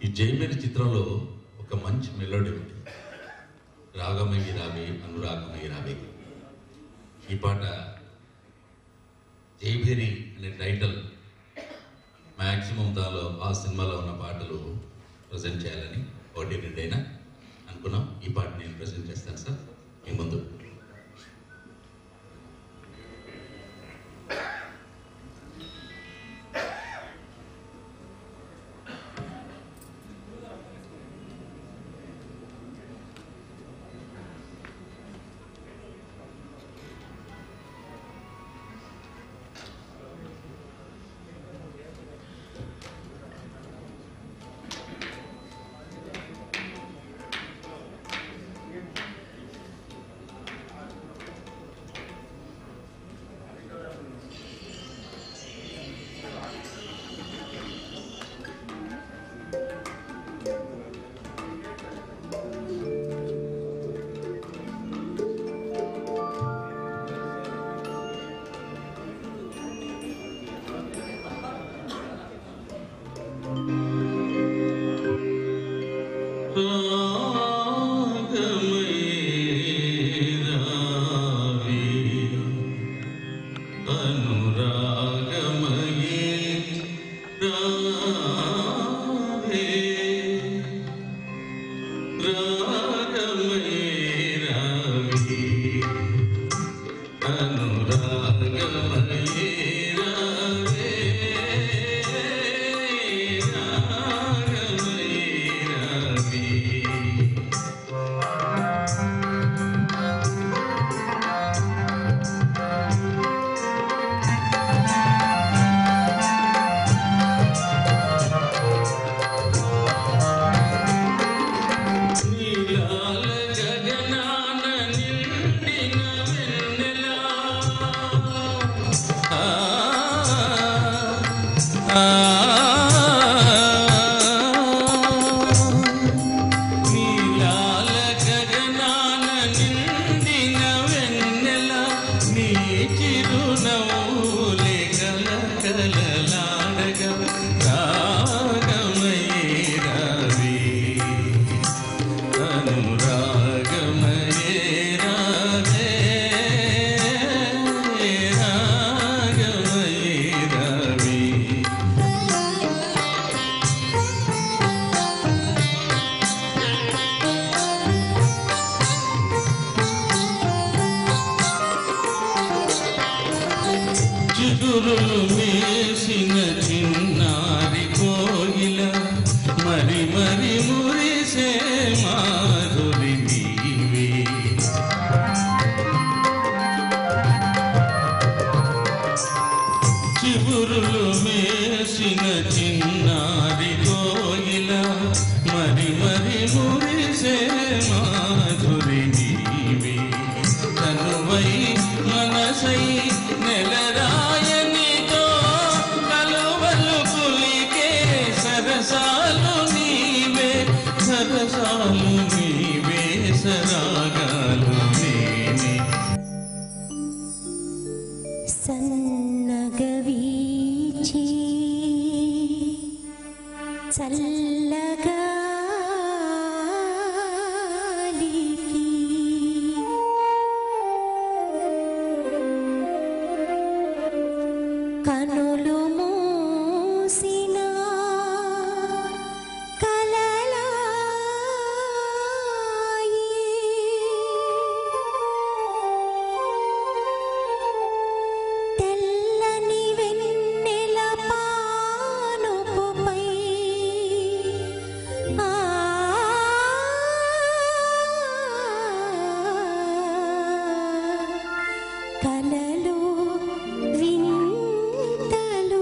ఈ జయమేరి చిత్రంలో ఒక మంచి మెలోడీ ఉంది రాగమయ్యి రావే అనురాగమయ్యి రావే ఈ పాట జయభేరి అనే టైటిల్ మ్యాక్సిమం దానిలో ఆ సినిమాలో ఉన్న పాటలు ప్రజెంట్ చేయాలని ఒకటి రెండైనా అనుకున్నాం ఈ పాట నేను ప్రజెంట్ చేస్తాను సార్ మీ ముందు నీలాల గగనాన నిండిన వెన్నెలా. ఆ, ఆ, నీలాల గగనాన నిండిన వెన్నెల నీ చిరునవ్వులే కలకలలాడగా రాగమై రవి అనురాగమయే రాధే రాగమయే రవి చిగురులు మేసిన చిన్నారి కోయిల మరి మరి మురిసే మాధురి నీవే చిగురులు మేసిన చిన్నారి కోయిల మరి మరి మురిసే మాధురి నీవే తనువై మనసై నెలరాయనితో కలువలు పులికే సరసాలు నీవే సరసాలు నీవే సరాగాలు నేనే సన్నగవీచి చల్లగా కనులు మూసిన కలలాయి తెల్లని వెన్నెల పానుపుపై ఆ కలలు వింతలు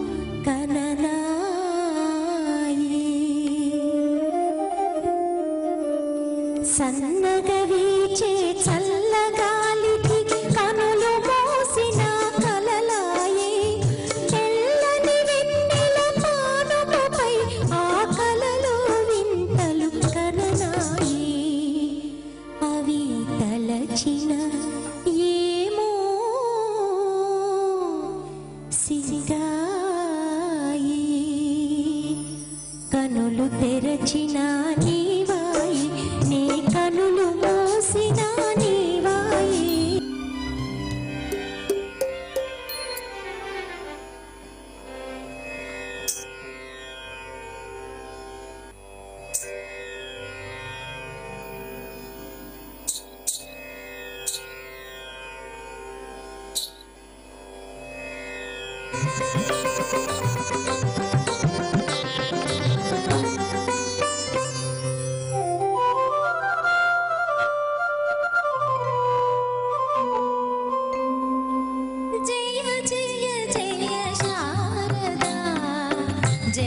కననాయి సన్నగా వీచే చల్లగాలికి కనులు మోసిన కలలాయే తెల్లని వెన్నెల పానుపుపై ఆ కలలు వింతలు కననాయి అవి తలచిన ఏమో సిగాయి కనులు తే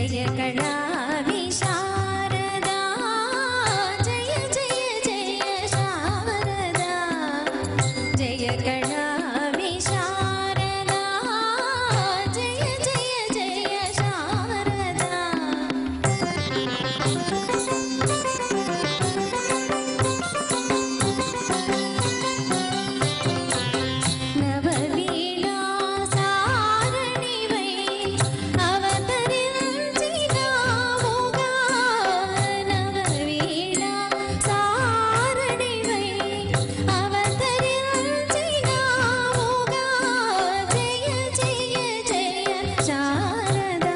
జయ కళా విశారదా జయ జయ జయ శారదా జయ కళా విశారదా జయ జయ జయ శారదా నవవీణాసారణివై అవతరించినావుగా నవవీణాసారణివై అవతరించినావుగా జయ జయ జయ శారదా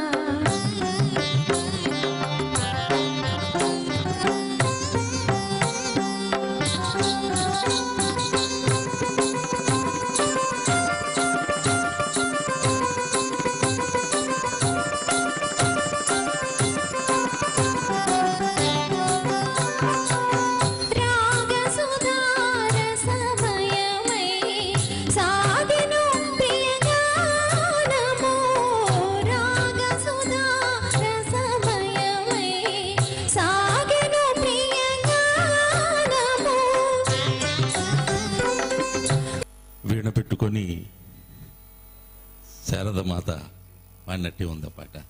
రాగసుధారసమయమై సాగెను ప్రియగానము రాగసుధారసమయమై సాగెను ప్రియగానము వీణ పెట్టుకొని శారదమాత పాడినట్టే ఉంది ఆ పాట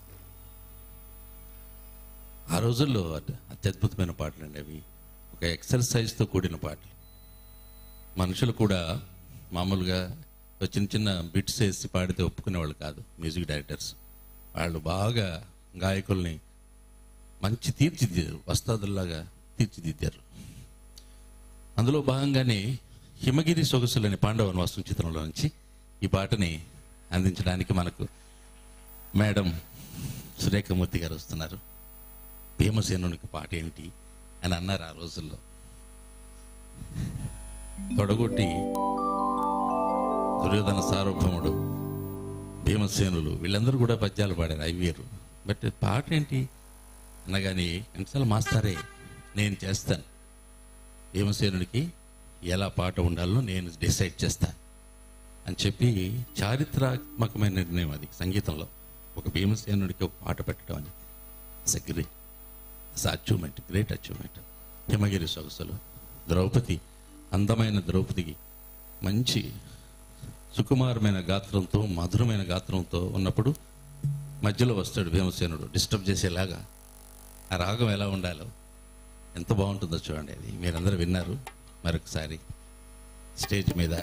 ఆ రోజుల్లో అత- అత్యద్భుతమైన పాటలు అండి అవి ఒక ఎక్సర్సైజ్తో కూడిన పాటలు మనుషులు కూడా మామూలుగా ఒక చిన్న చిన్న బిట్స్ వేసి పాడితే ఒప్పుకునేవాళ్ళు కాదు మ్యూజిక్ డైరెక్టర్స్ వాళ్ళు బాగా గాయకుల్ని మంచి తీర్చిదిద్దారు వస్తాదుల్లాగా తీర్చిదిద్దారు అందులో భాగంగానే హిమగిరి సొగసులు అనే పాండవ వనవాసం చిత్రంలో నుంచి ఈ పాటని అందించడానికి మనకు మేడం సురేఖమూర్తి గారు వస్తున్నారు భీమసేనునికి పాట ఏమిటి అని అన్నారు ఆ రోజుల్లో తొడగొట్టి దుర్యోధన సార్వభౌముడు భీమసేనులు వీళ్ళందరూ కూడా పద్యాలు పాడారు అయ్యారు బట్ పాట ఏంటి అనగానే ఎంతసార్లు మాస్తారే నేను చేస్తాను భీమసేనుడికి ఎలా పాట ఉండాలో నేను డిసైడ్ చేస్తా అని చెప్పి చారిత్రాత్మకమైన నిర్ణయం అది సంగీతంలో ఒక భీమసేనుడికి ఒక పాట పెట్టడం అని గ్రే అచీవ్మెంట్ గ్రేట్ అచీవ్మెంట్ హిమగిరి సొగసులు ద్రౌపది అందమైన ద్రౌపదికి మంచి సుకుమారమైన గాత్రంతో మధురమైన గాత్రంతో ఉన్నప్పుడు మధ్యలో వస్తాడు భీమసేనుడు డిస్టర్బ్ చేసేలాగా ఆ రాగం ఎలా ఉండాలో ఎంత బాగుంటుందో చూడండి అది మీరందరూ విన్నారు మరొకసారి స్టేజ్ మీద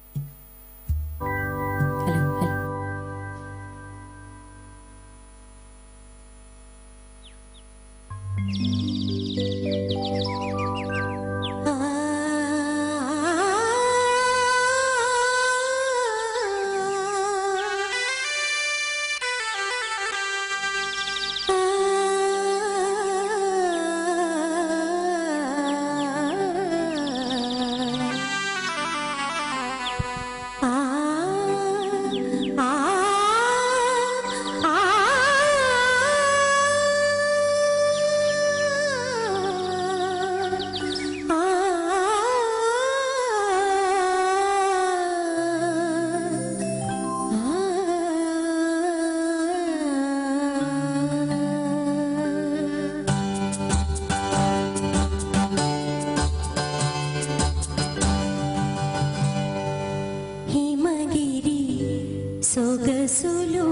హిమగిరి సొగసులు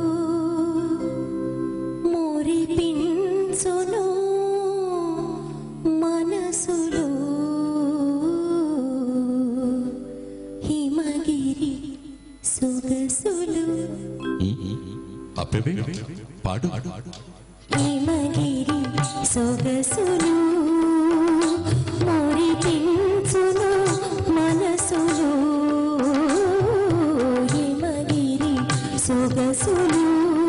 మురిపించును మనసులు హిమగిరి సొగసులు అబ్బే పాడు హిమగిరి సొగసులు మురిపించును మనసులు హిమగిరి సొగసులు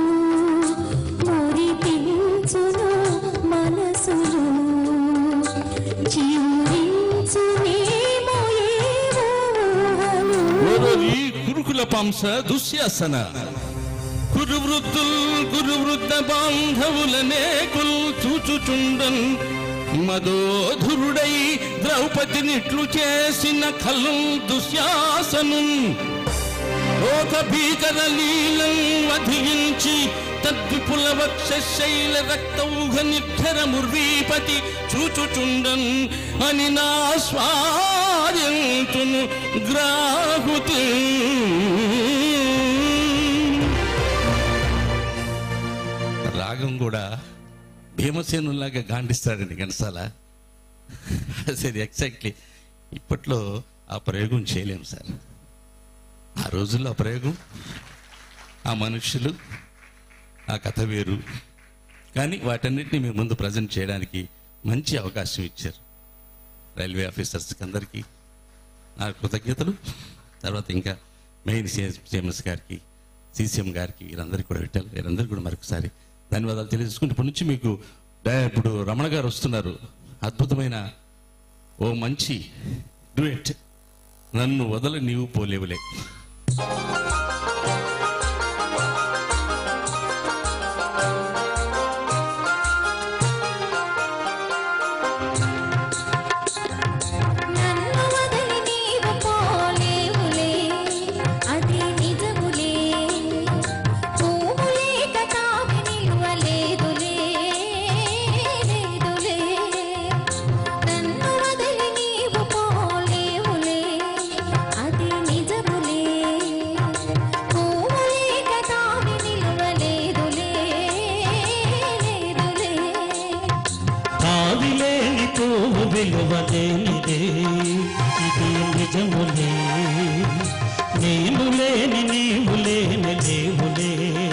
మురిపించును మనసులు చివురించునేమో ఏవో ఊహలు. ఓరోరి కురుకుల పాంస దుశ్శాసన కురు వృద్ధుల్ గురు వృద్ధ బాంధవులనే కుల్ చూచుచుండన్ మదోధురుడై ద్రౌపదినిట్లు చేసిన కలు దుశ్శాసను లోక భీకర లీలం వధించి తద్విపు పులవక్ష శైల రక్తౌఘ నిర్ధర ముర్వీపతి చూచుచుండన్ అని నా స్వాయంతును గ్రాహుతి రాగం కూడా భీమసేనులాగా గాండిస్తాడండి ఘనసాల సరే ఎగ్జాక్ట్లీ ఇప్పట్లో ఆ ప్రయోగం చేయలేము సార్ ఆ రోజుల్లో ఆ ప్రయోగం ఆ మనుషులు ఆ కథ వేరు కానీ వాటన్నిటిని మీ ముందు ప్రజెంట్ చేయడానికి మంచి అవకాశం ఇచ్చారు రైల్వే ఆఫీసర్స్కి అందరికీ నా కృతజ్ఞతలు తర్వాత ఇంకా మెయిన్ సిఎంఎస్ గారికి సిసిఎం గారికి వీరందరికీ కూడా పెట్టాలి వీరందరికీ కూడా మరొకసారి ధన్యవాదాలు తెలియజేసుకుంటే ఇప్పటి నుంచి మీకు డా- ఇప్పుడు రమణ గారు వస్తున్నారు అద్భుతమైన ఓ మంచి డ్యూయట్ నన్ను వదల నీవు పోలేవులే నన్ను వదిలి నీవు పోలేవులే అది నిజములే పువ్వు లేక తావి నిలువలేదులే లేదులే నన్ను వదిలి నీవు పోలేవులే అది నిజములే పువ్వు లేక తావి నిలువలేదులే లేదులే తావిలేని పువ్వు విలువలేనిదే ఇది నిజములే నేను లేని నీవు లేని లేవులే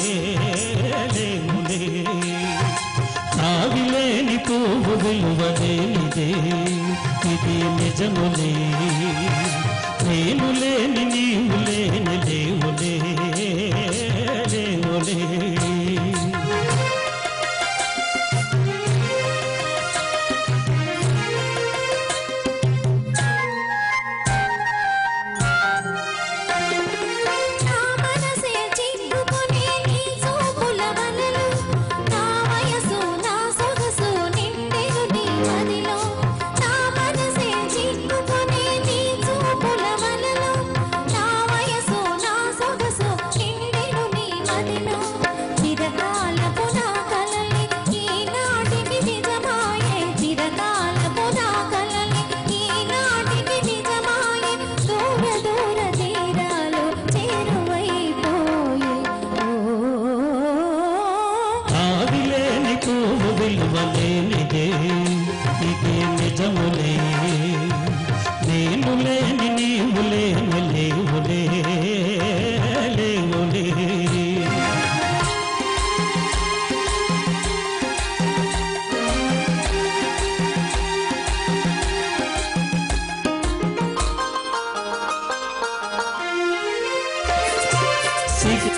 లేవులే తావిలేని పువ్వు విలువలేనిదే ఇది నిజములే నేను లేని నీవు లేని లేవులే లేవులే నా మనసే చిక్కుకునే నీ చూపుల వలలు నా వయసు నా సొగసు నిండెను నీ మదిలో నా మనసే చిక్కుకునే నీ చూపుల వలలు నా వయసు నా సొగసు నిండెను నీ మదిలో చిరకాలపు నా కలలి ఈనాటికి నిజమాయే చిరకాలపు నా కలలి ఈనాటికి నిజమాయే దూర దూర తీరాలు చేరువైపోయే ఓ ఆవిలేని పువ్వు విలువలేనిదే ఇది నిజములే నేను లేని నీవు లేని లేవులే లేవులే సిగ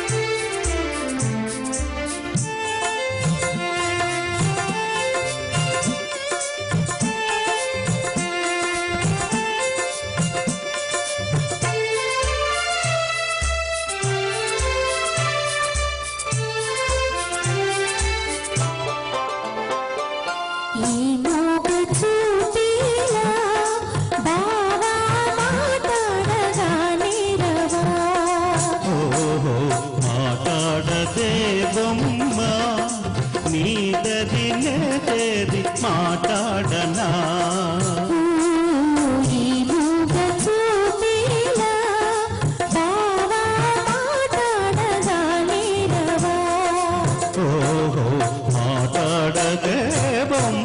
ఈ మూగ చూపిలా బావా మాట్లాడగానే రవా ఓహో మాట్లాడదే బొమ్మ నీదది నేది మాట్లాడనా ఈ మూగ చూపిలా బావా మాట్లాడగానే రవా ఓహో మాట్లాడదే బొమ్మ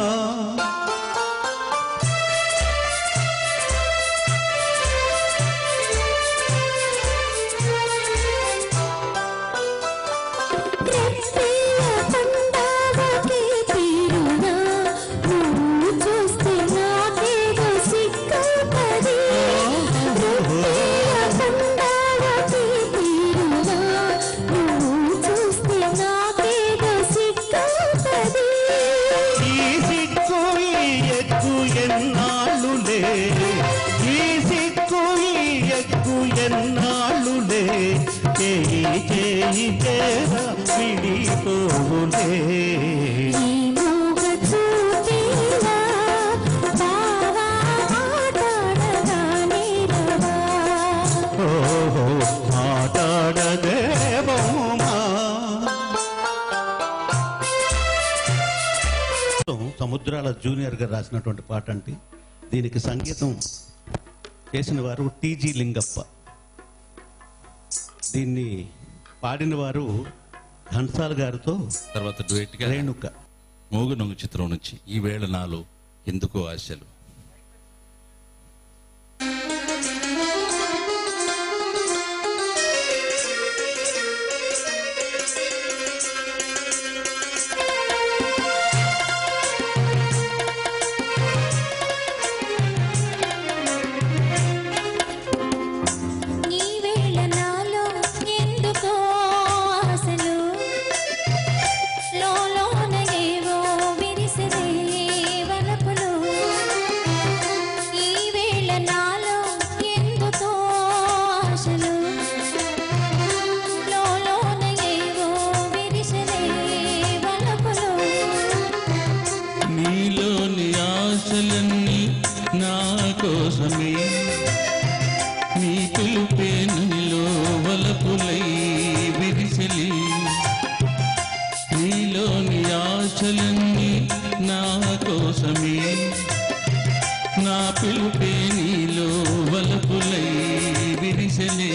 రెప్పియ పండగకి తీరునా నువ్వు చూస్తే నాకేదో సిగ్గుపడి రెప్పియ పండగకి తీరునా నువ్వు చూస్తే నాకేదో సిగ్గుపడి ఈ సిగ్గు ఈ ఎగ్గు ఎన్నాళ్ళులే ఈ సిగ్గు ఈ ఎగ్గు ఎన్నాళ్ళులే చేయి చేయి చేర విడిపోవులే ఈ మూగ చూపిలా బావా మాట్లాడగానే రవా ఓహో మాట్లాడదే బొమ్మ జూనియర్ గారు రాసినటువంటి పాట అంటే దీనికి సంగీతం చేసిన వారు టీజీ లింగప్ప దీన్ని పాడిన వారు ఘన్సాల్ గారితో తర్వాత duet గా రేణుక మూగు నొంగు చిత్రం నుంచి ఈ వేళ నాలో ఎందుకో ఆశలు ఈ వేళ నాలో ఎందుకో ఆశలు లోలోన ఏవో విరిసెదే వలపులు ఈ వేళ నాలో ఎందుకో ఆశలు లోలోన ఏవో విరిసెదే వలపులు నీలోని ఆశలన్నీ నా కోసమే నీ పిలుపే నీలో వలపులై విరిసెలి నీలోని ఆశలన్నీ నా కోసమే నా పిలుపే నీలో వలపులై విరిసెలే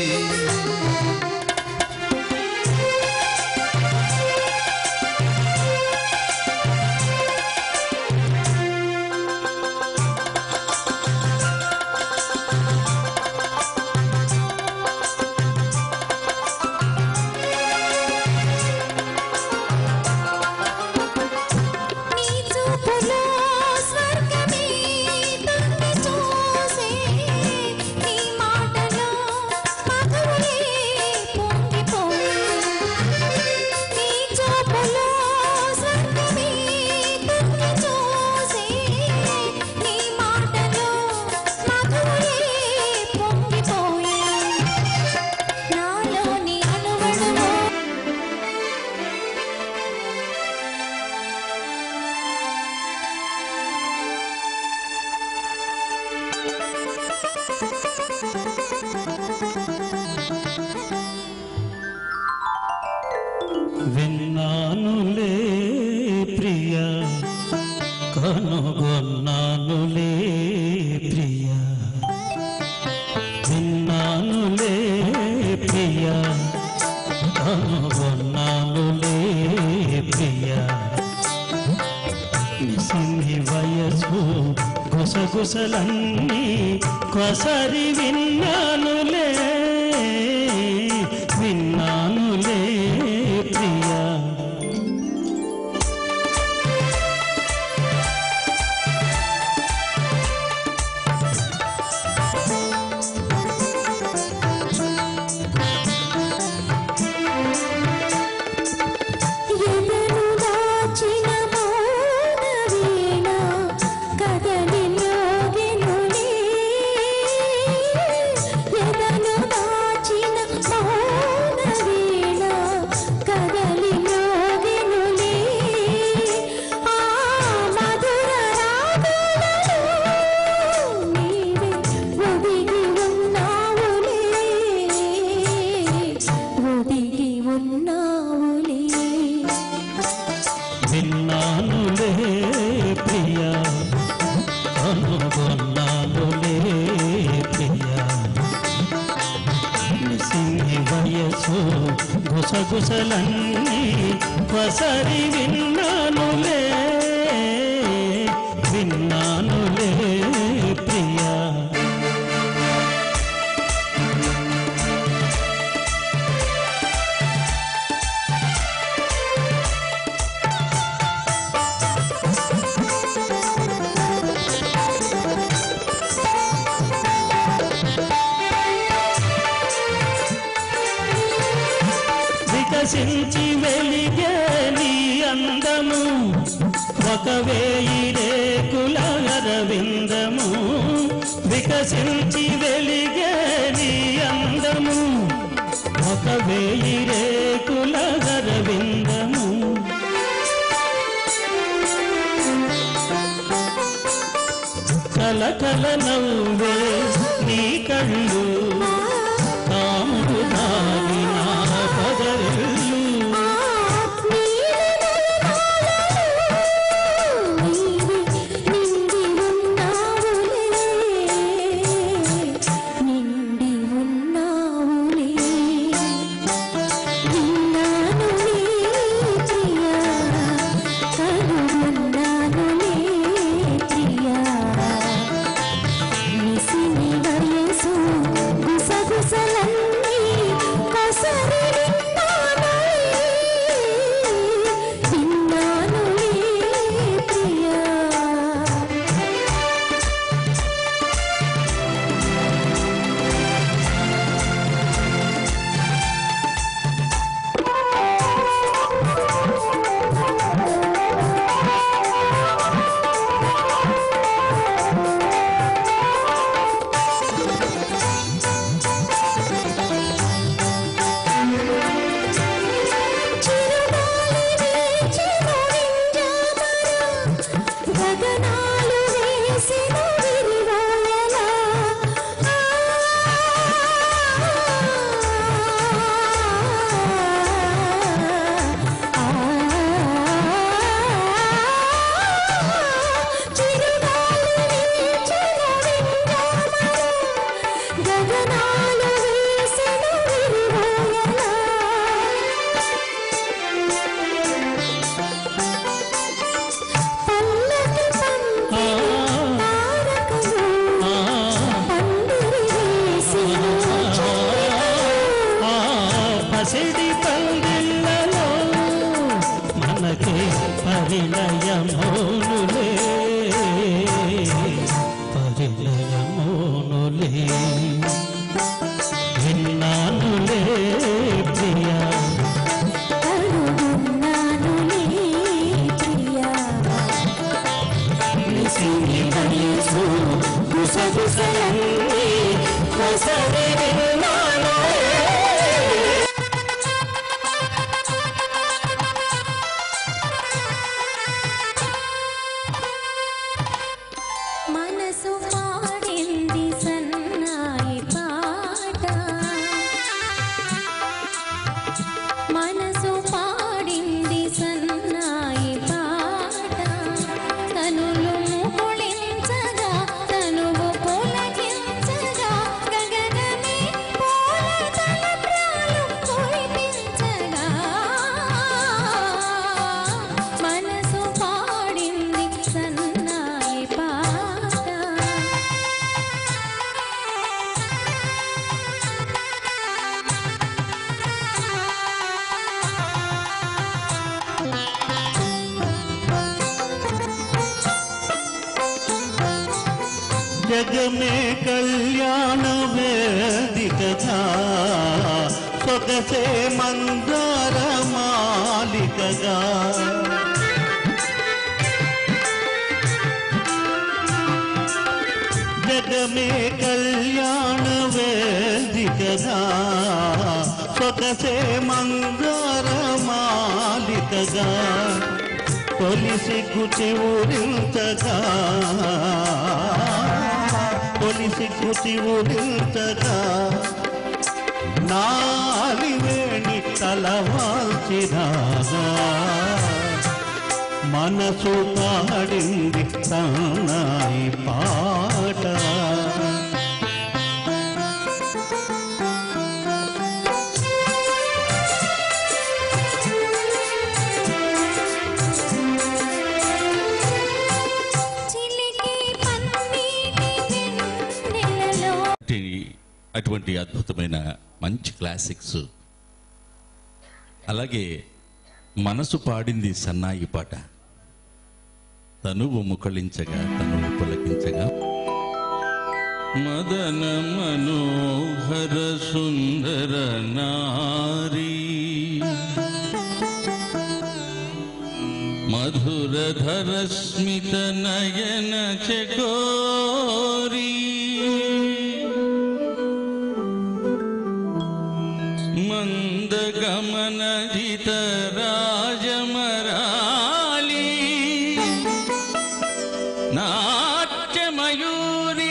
నీ చూపులో స్వర్గమే తొంగి చూసే నీ మాటలో మధురే పొంగిపోయే నీ చూపులో స్వర్గమే తొంగి చూసే నీ మాటలో మధురే పొంగిపోయే నాలోని అనువణువు విన్నానులే ప్రియ కనుగొన్నానులే ప్రియ విన్నానులే ప్రియ కనుగొన్నానులే ప్రియ నిసింహి వయసు గుసగుసలన్నీ కొసరి విన్నానులే విన్నానులే ప్రియా ఎదను దాచిన మౌన వీణ కదలి మ్రోగెనులే ఎదను దాచిన మౌన వీణ కదలి మ్రోగెనులే ఆ మధుర రాగాలలో నీవే ఒదిగి ఉన్నావులే ఒదిగి ఉన్నావులే విన్నానులే ప్రియా కనుగొన్నానులే ప్రియా నిసింహి వయసు గుసగుసలన్నీ కొసరి విన్నానులే విన్నానులే ప్రియా వికసించి వెలిగే నీ అందము ఒక వేయి రేకుల అరవిందము వికసించి వెలిగే నీ అందము ఒక వేయి రేకుల అరవిందము కలకల నవ్వే నీ కళ్ళు తాము దాగిన పదరెళ్ళు నీవే విన్నానులే విన్నానులే ప్రియా కనుగొన్నానులే ప్రియా నిసిని వయసు గుసగుసలన్నీ కొసరి విన్నానులే మనసు పాడింది సన్నాయి పాట మనసు పాడింది సన్నాయి పాట తనులు ముకుళించగా తనువు పులకించగా గగనమే పూల తలప్రాలు కురిపించగా మనసు పాడింది సన్నాయి పాట జగమే కళ్యాణ వేదికగా సొగసే మందార మాలికగా జగమే కళ్యాణ వేదికగా సొగసే మందార మాలికగా తొలిసి కుచి ఊరించగా తొలిసి కుచి ఊరించగా నాలివేణి తలవాల్చిరాగా మనసు పాడింది తానాయి పాట చిలికి పన్నీటి వెన్నెలలో అటువంటి- అటువంటి అద్భుతమైన మంచి క్లాసిక్స్ అలాగే మనసు పాడింది సన్నాయి పాట తనువు ముకళించగా తనువు పులకించగా మదన మనోహర సుందర నారీ మధురధర స్మిత నయన చకోరీ మందగమనజిత రాజమరాళీ నాట్యమయూరీ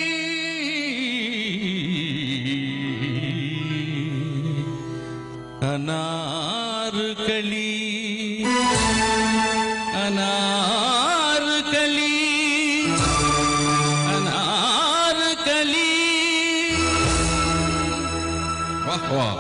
అనార్కళీ అనార్కళీ అనార్కళీ వాహ్ వాహ్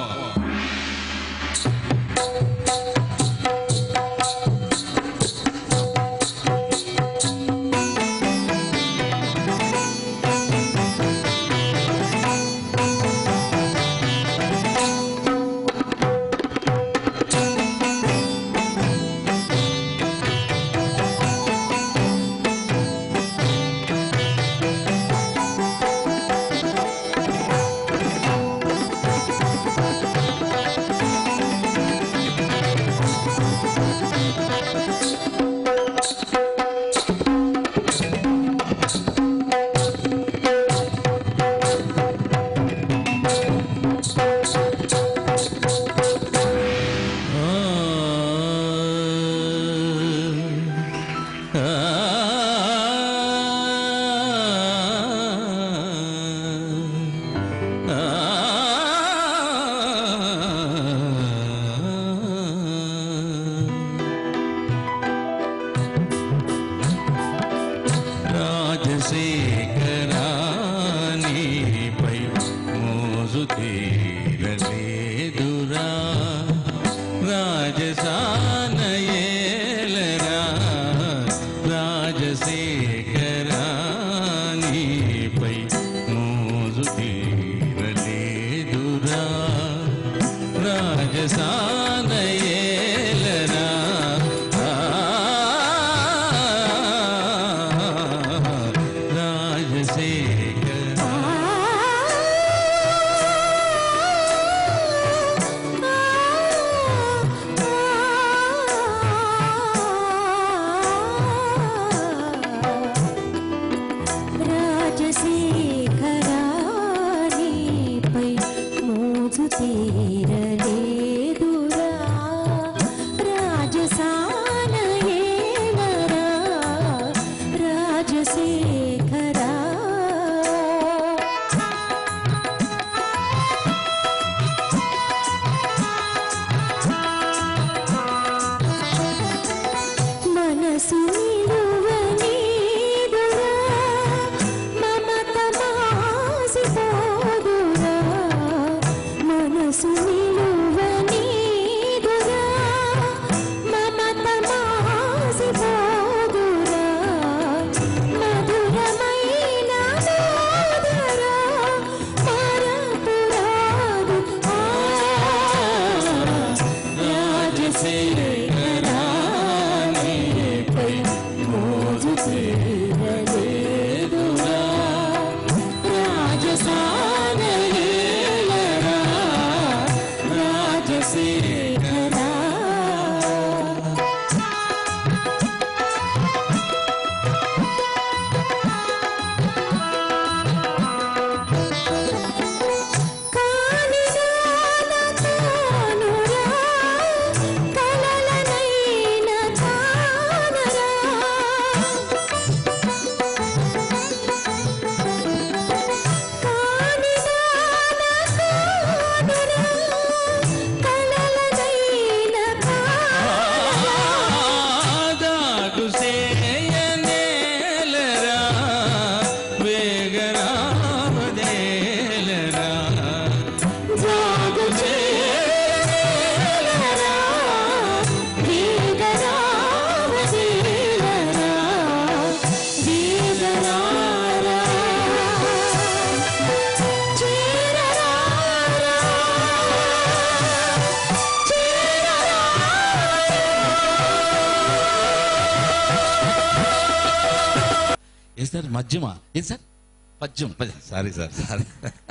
సాగలేలరా రాజశేఖరా కానిదానతానురా కలలనైన కానరా కానిదానతానురా కలలనైన కానరా దాగు సేయనేలరా వేగరామదేలరా జాగు చేలరా వీగరావదేలరా వీగరారా చేరరారా ఏ సార్ మధ్యమా ఏ సార్ పద్యం పద్యం సారీ సార్ సారీ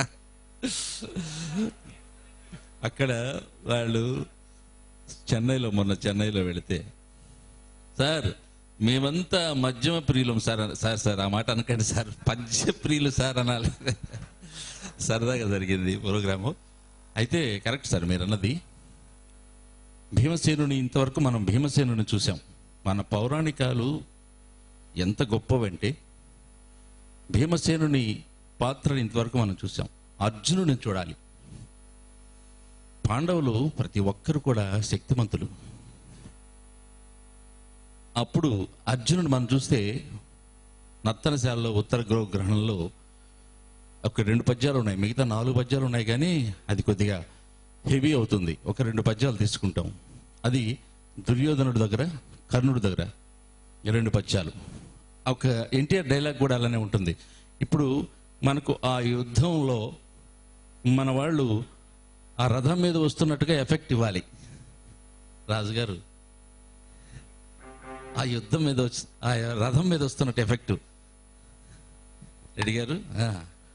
అక్కడ వాళ్ళు చెన్నైలో మొన్న చెన్నైలో వెళితే సార్ మేమంతా మధ్యమ ప్రియులం సార్ అన- సార్ సార్ ఆ మాట అనకండి సార్ పద్య ప్రియులు సార్ అనాలి సరదాగా జరిగింది ప్రోగ్రాము అయితే కరెక్ట్ సార్ మీరు అన్నది భీమసేనుని ఇంతవరకు మనం భీమసేనుని చూసాం మన పౌరాణికాలు ఎంత గొప్పవంటే భీమసేనుని పాత్రని ఇంతవరకు మనం చూసాం అర్జునుడిని చూడాలి పాండవులు ప్రతి ఒక్కరు కూడా శక్తిమంతులు అప్పుడు అర్జునుడు మనం చూస్తే నర్తనశాలలో ఉత్తర గ్రహ గ్రహణంలో ఒక రెండు పద్యాలు ఉన్నాయి మిగతా నాలుగు పద్యాలు ఉన్నాయి కానీ అది కొద్దిగా హెవీ అవుతుంది ఒక రెండు పద్యాలు తీసుకుంటాం అది దుర్యోధనుడి దగ్గర కర్ణుడి దగ్గర ఈ రెండు పద్యాలు ఒక ఎన్టీఆర్ డైలాగ్ కూడా అలానే ఉంటుంది ఇప్పుడు మనకు ఆ యుద్ధంలో మన వాళ్ళు ఆ రథం మీద వస్తున్నట్టుగా ఎఫెక్ట్ ఇవ్వాలి రాజుగారు ఆ యుద్ధం మీద వచ్చి ఆ రథం మీద వస్తున్నట్టు ఎఫెక్ట్ రెడ్డి గారు ఆ.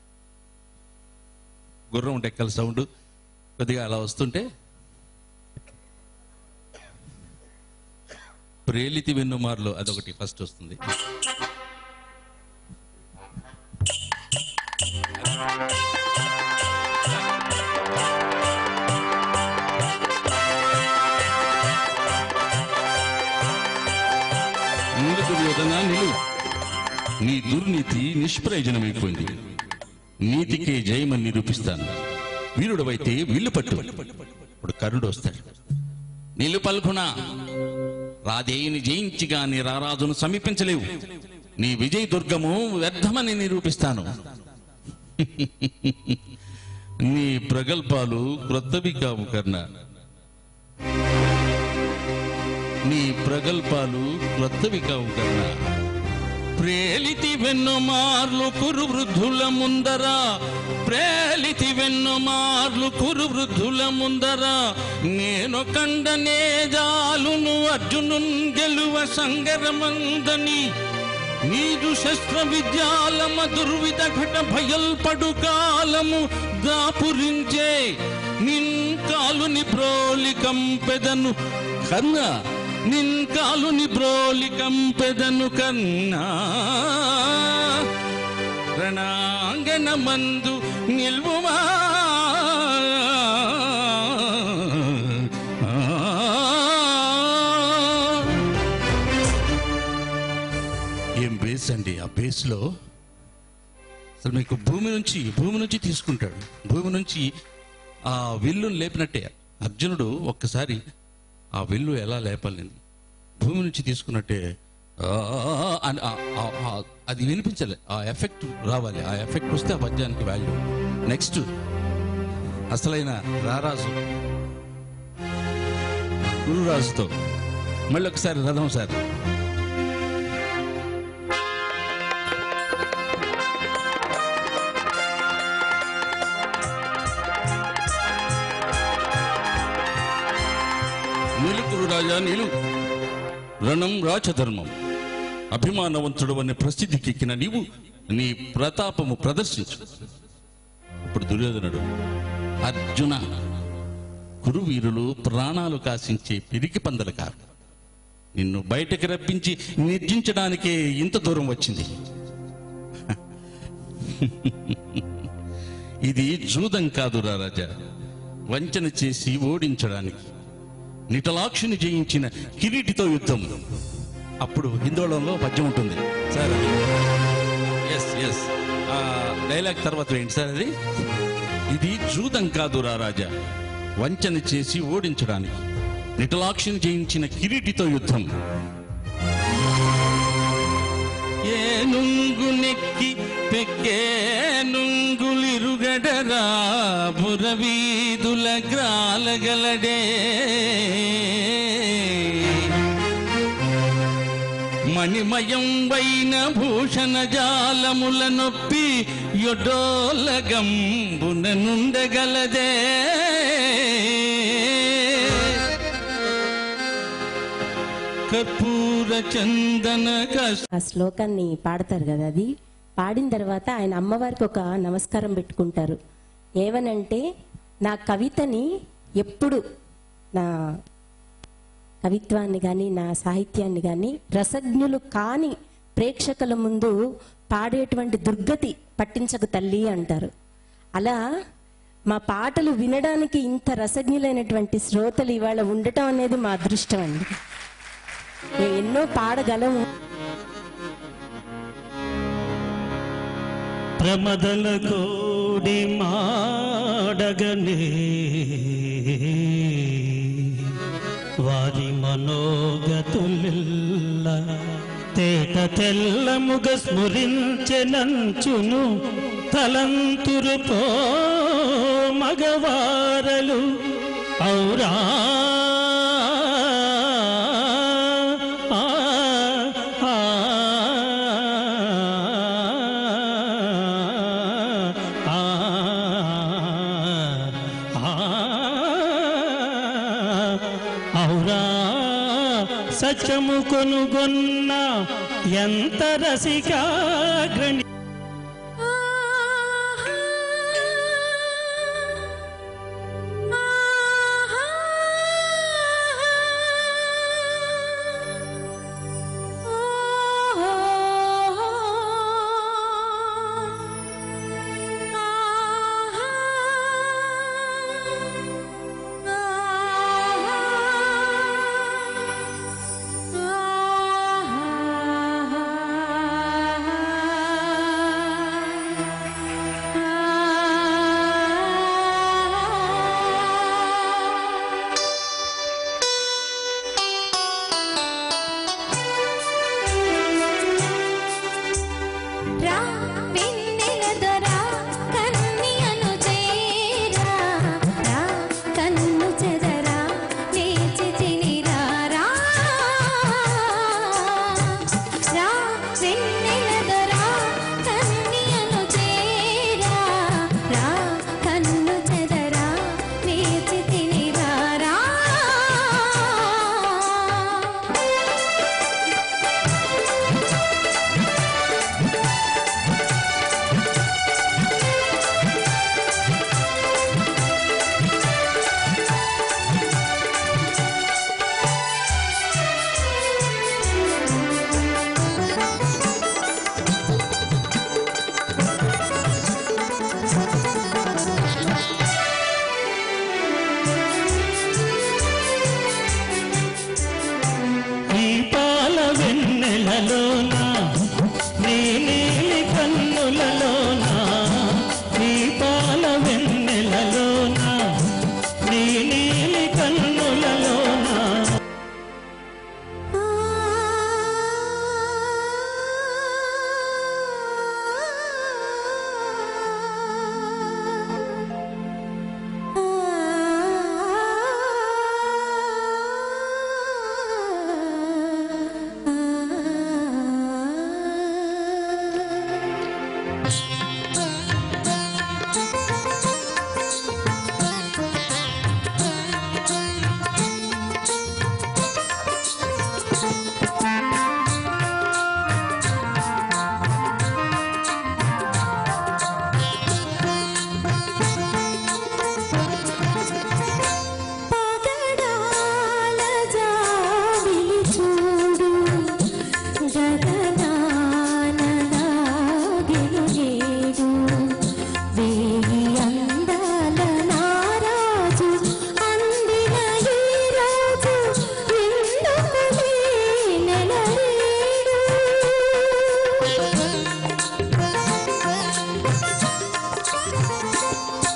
గుర్రం టెక్కల సౌండ్ కొద్దిగా అలా వస్తుంటే ప్రేలితి వెన్నుమార్లు అదొకటి ఫస్ట్ వస్తుంది ముందు దుర్యోధన నిలువు నీ దుర్నీతి నిష్ప్రయోజనమైపోయింది నీతికే జయమని నిరూపిస్తాను వీరుడవైతే విల్లు పట్టు ఇప్పుడు కరుడు వస్తాడు నిలు పల్కున రాజేయుని జయించి గాని రారాజును సమీపించలేవు నీ విజయ దుర్గము వ్యర్థమని నిరూపిస్తాను నీ ప్రగల్భాలు క్రొత్తవి కావు కర్ణ నీ ప్రగల్భాలు క్రొత్తవి కావు కర్ణ ప్రేలితి వెన్ను మార్లు కురు వృద్ధుల ముందర ప్రేలితి వెన్ను మార్లు కురు వృద్ధుల ముందర నేను కండనే జాలును అర్జునున్ గెలువ సంగరమందని నీదు శస్త్ర విద్యాలమ దుర్విధ ఘట భయల్పడు కాలము దాపురించే నిన్ కాలుని ప్రోలికం పెదను కన్నా నిన్ కాలుని బ్రోలికం పెదను కన్నా రణాంగణ మందు నిల్వుమా ఏం బేస్ అండి ఆ బేస్లో అసలు మీకు భూమి నుంచి భూమి నుంచి తీసుకుంటాడు భూమి నుంచి ఆ విల్లును లేపినట్టే అర్జునుడు ఒక్కసారి ఆ విల్లు ఎలా లేపాలని భూమి నుంచి తీసుకున్నట్టే ఆ అని ఆ- ఆ- ఆ- అది వినిపించాలి ఆ ఎఫెక్ట్ రావాలి ఆ ఎఫెక్ట్ వస్తే ఆ పద్యానికి వాల్యూ నెక్స్ట్ అసలైన రారాజు గురురాజుతో మళ్ళీ ఒకసారి రథం సార్ నిలుకురు రాజా నిలు రణం రాచధర్మం అభిమానవంతుడు అనే ప్రసిద్ధికెక్కిన నీవు నీ ప్రతాపము ప్రదర్శించు దుర్యోధనుడు అర్జున కురువీరులు ప్రాణాలు కాసించే పిరికి పందలు కారు నిన్ను బయటకు రప్పించి నిర్జించడానికే ఇంత దూరం వచ్చింది ఇది జూదం కాదురా రాజా వంచన చేసి ఓడించడానికి నిటలాక్షిని జయించిన కిరీటితో యుద్ధం అప్పుడు హిందోళంలో పద్యం ఉంటుంది సార్ అది ఎస్ ఎస్ డైలాగ్ తర్వాత ఏంటి సార్ అది ఇది జూదం కాదురా రాజా వంచన చేసి ఓడించడానికి నిటలాక్షిని జయించిన కిరీటితో యుద్ధం ఏనుంగు నెక్కి పెక్కే నుంగులిరుగడరా బురవీధుల గ్రాలగలడే మణిమయం వైన భూషణ జాలముల నొప్పి యొడోలగంబున నుండగలదే కర్పూర చందన కస్ ఆ శ్లోకాన్ని పాడతారు కదా అది పాడిన తర్వాత ఆయన అమ్మవారికి ఒక నమస్కారం పెట్టుకుంటారు ఏమనంటే నా కవితని ఎప్పుడు నా కవిత్వాన్ని కానీ నా సాహిత్యాన్ని కానీ రసజ్ఞులు కాని ప్రేక్షకుల ముందు పాడేటువంటి దుర్గతి పట్టించకు తల్లి అంటారు అలా మా పాటలు వినడానికి ఇంత రసజ్ఞులైనటువంటి శ్రోతలు ఇవాళ ఉండటం అనేది మా అదృష్టం అండి మేము ఎన్నో పాడగలము ప్రమదల కోడి మాడగనే వారి మనోగతులిల్ల తేట తెల్లముగ స్మరించెనంచును తలంతురు పో మగవారలు ఔరా ఆ, ఆ, ఆ, ఔరా సత్యము కొనుగొన్న ఎంత రసికాగ్రణి Ah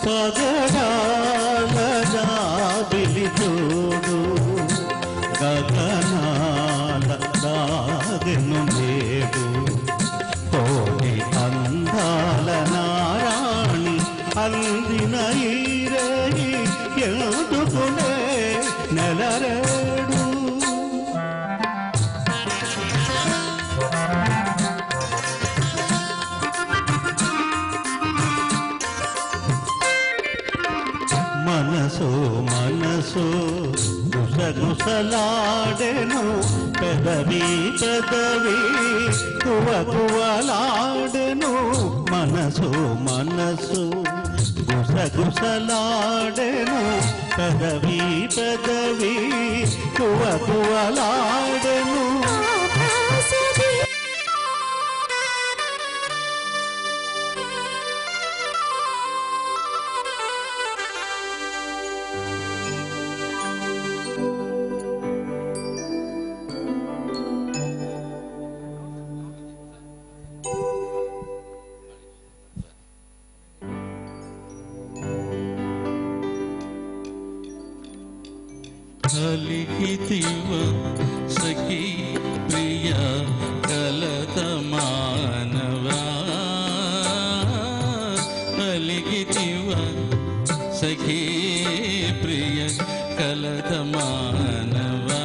పగడాల జాబిలి చూడు గగనాల దాగెను నేడు కోటి అందాల నారాణి అందిన ఈరయి ఎందుకునే నెలరేడు మనసు మనసు గుసగుసలాడెను పెదవి పెదవి కువ కువలాడెను మనసు మనసు గుసగుసలాడెను పెదవి పెదవి కువ కువలాడెను ఆకాశదీ కలిగితివ సఖీ ప్రియ కలత మానవా కలిగితివ సఖీ ప్రియ కలత మానవా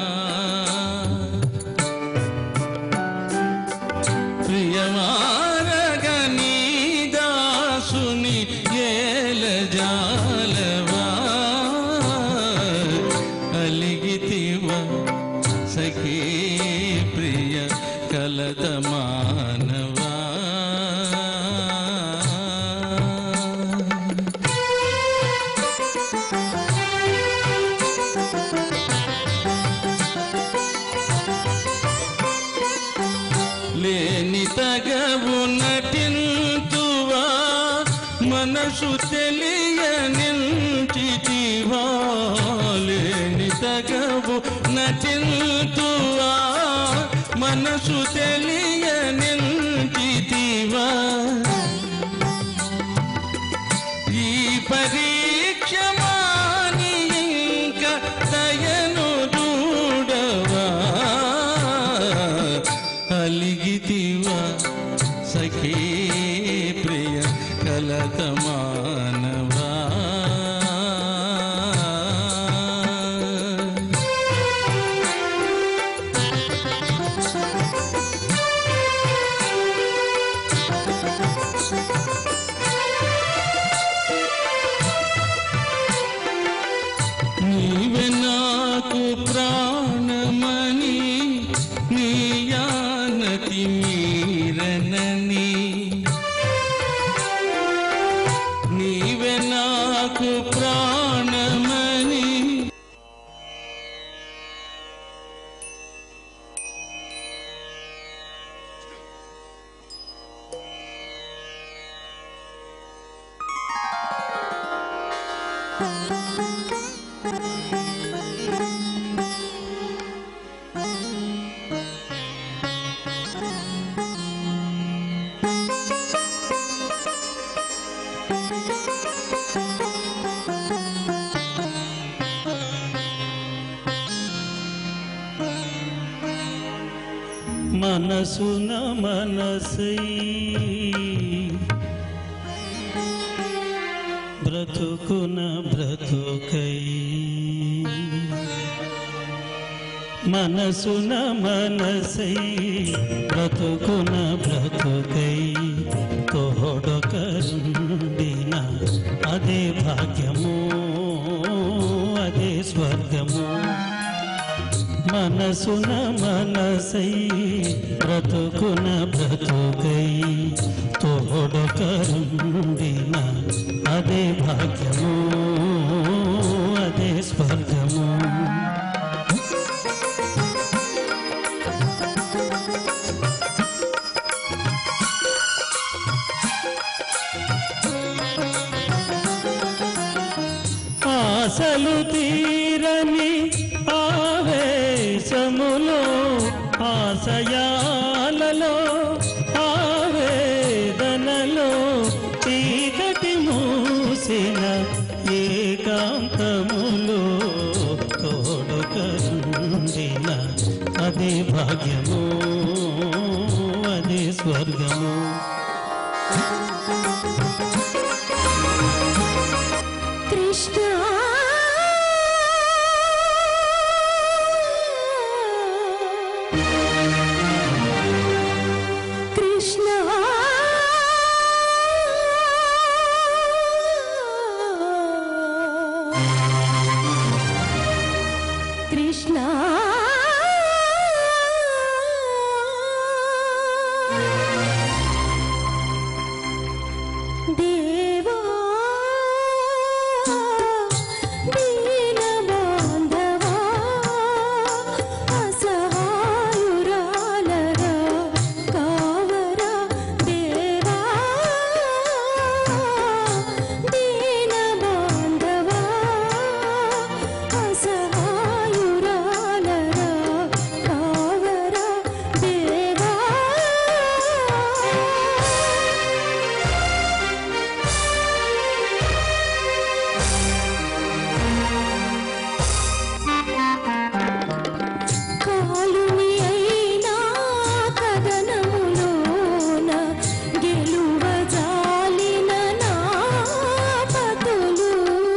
ప్రియమారగనీ దాసుని ఏల జాలవా అలిగితివ సఖీ ప్రియ కలత మానవా లేని తగవు నటింతువా మనసు తెలియనింటివా లేని తగవు నటింతువా మనసు తెలియనింటివా ఈ పరీక్ష మాని ఇంక దయను దూడవా అలిగితివా సఖీ ప్రియ కలత మానవా నీవే నాకు ప్రాణమని నీయానతి మీరనని నీవే నాకు ప్రాణమని మనసున మనసై బ్రతుకున బ్రతుకై మనసున మనసై బ్రతుకున బ్రతుకై తోడొకరుండిన అదే భాగ్యము అదే స్వర్గము మనసున మనసై బ్రతుకున బ్రతుకై తోడొకరుండిన అదే భాగ్యము అదే స్వర్గము ఆశలు తీరని ఆవేశములో ఆశయాలలో ఆవేదనలో చీకటి మూసి చేసిన ఏకాంతములో తోడుకందిన అదే భాగ్యము అదే స్వర్గము కృష్ణ కృష్ణ కృష్ణ దేవా దీనబాంధవా అసహాయురాలరా కావరా దేవా దీనబాంధవా అసహాయురాలరా కావరా దేవా కాలుని అయినా కదనములోన గెలువ జాలిన నాపతులు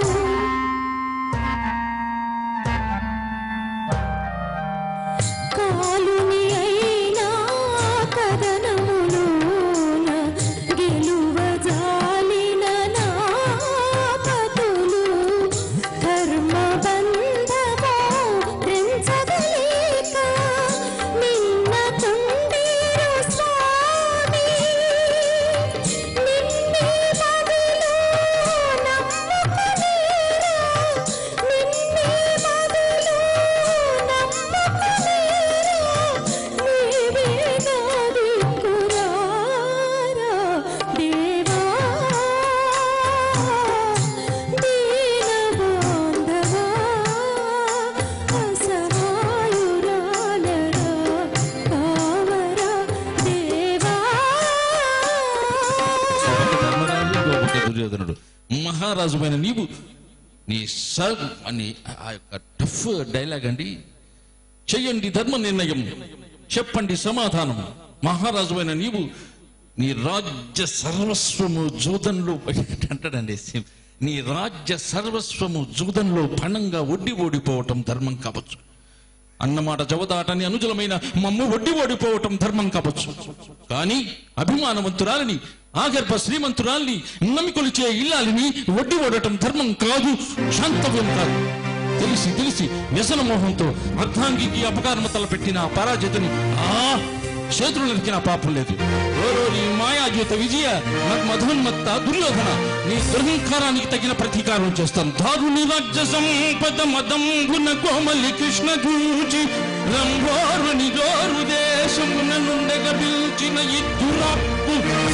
కాలుని అయినా కదనములోన గెలువ జాలిన నాపతులు ధర్మ బంధమో తెంచగలేక నిన్న తుండీరు స్వామి నిన్నే మదిలో నమ్ముకునేరా నిన్నే మదిలో నమ్ముకునేరా నీవే నాది కురారా దేవా దీనబాంధవా అసహాయురాలరా కావరా దేవా ధర్మరాజు ఇంకొక దుర్యోధనుడు మహారాజుమైన నీవు నీ సర్ అని ఆ యొక్క టఫ్ డైలాగ్ అండి చెయ్యండి ధర్మ నిర్ణయం చెప్పండి సమాధానం మహారాజుమైన నీవు నీ రాజ్య సర్వస్వము జూదంలో అంటాడండి నీ రాజ్య సర్వస్వము జూదంలో పణంగా ఒడ్డి ఓడిపోవటం ధర్మం కావచ్చు అన్నమాట జవదాటని అనుజలమైన మమ్ము ఒడ్డి ఓడిపోవటం ధర్మం కావచ్చు కానీ అభిమానవంతురాలిని ఆగర్భ శ్రీమంతురాల్ని నమ్మి కొలిచే ఇల్లాలిని ఒడ్డి ఓడటం ధర్మం కాదు శాంతవ్యం కాదు తెలిసి తెలిసి వ్యసన మోహంతో అర్ధాంగికి అపకారమ తలపెట్టిన ఆ పరాజితుని ఆ చేతులు నరికిన పాపం లేదు ఓరోరి మాయాజ్యోత విజయ మధోన్మత్త దుర్యోధన నీ దుర్హంకారానికి తగిన ప్రతీకారం చేస్తాను దారుని రాజ్య సంపద మదంబున కోమలి కృష్ణ చూచి రంభోరుని గోరు దేశమున నుండగ పిలిచిన ఇద్దురాప్పు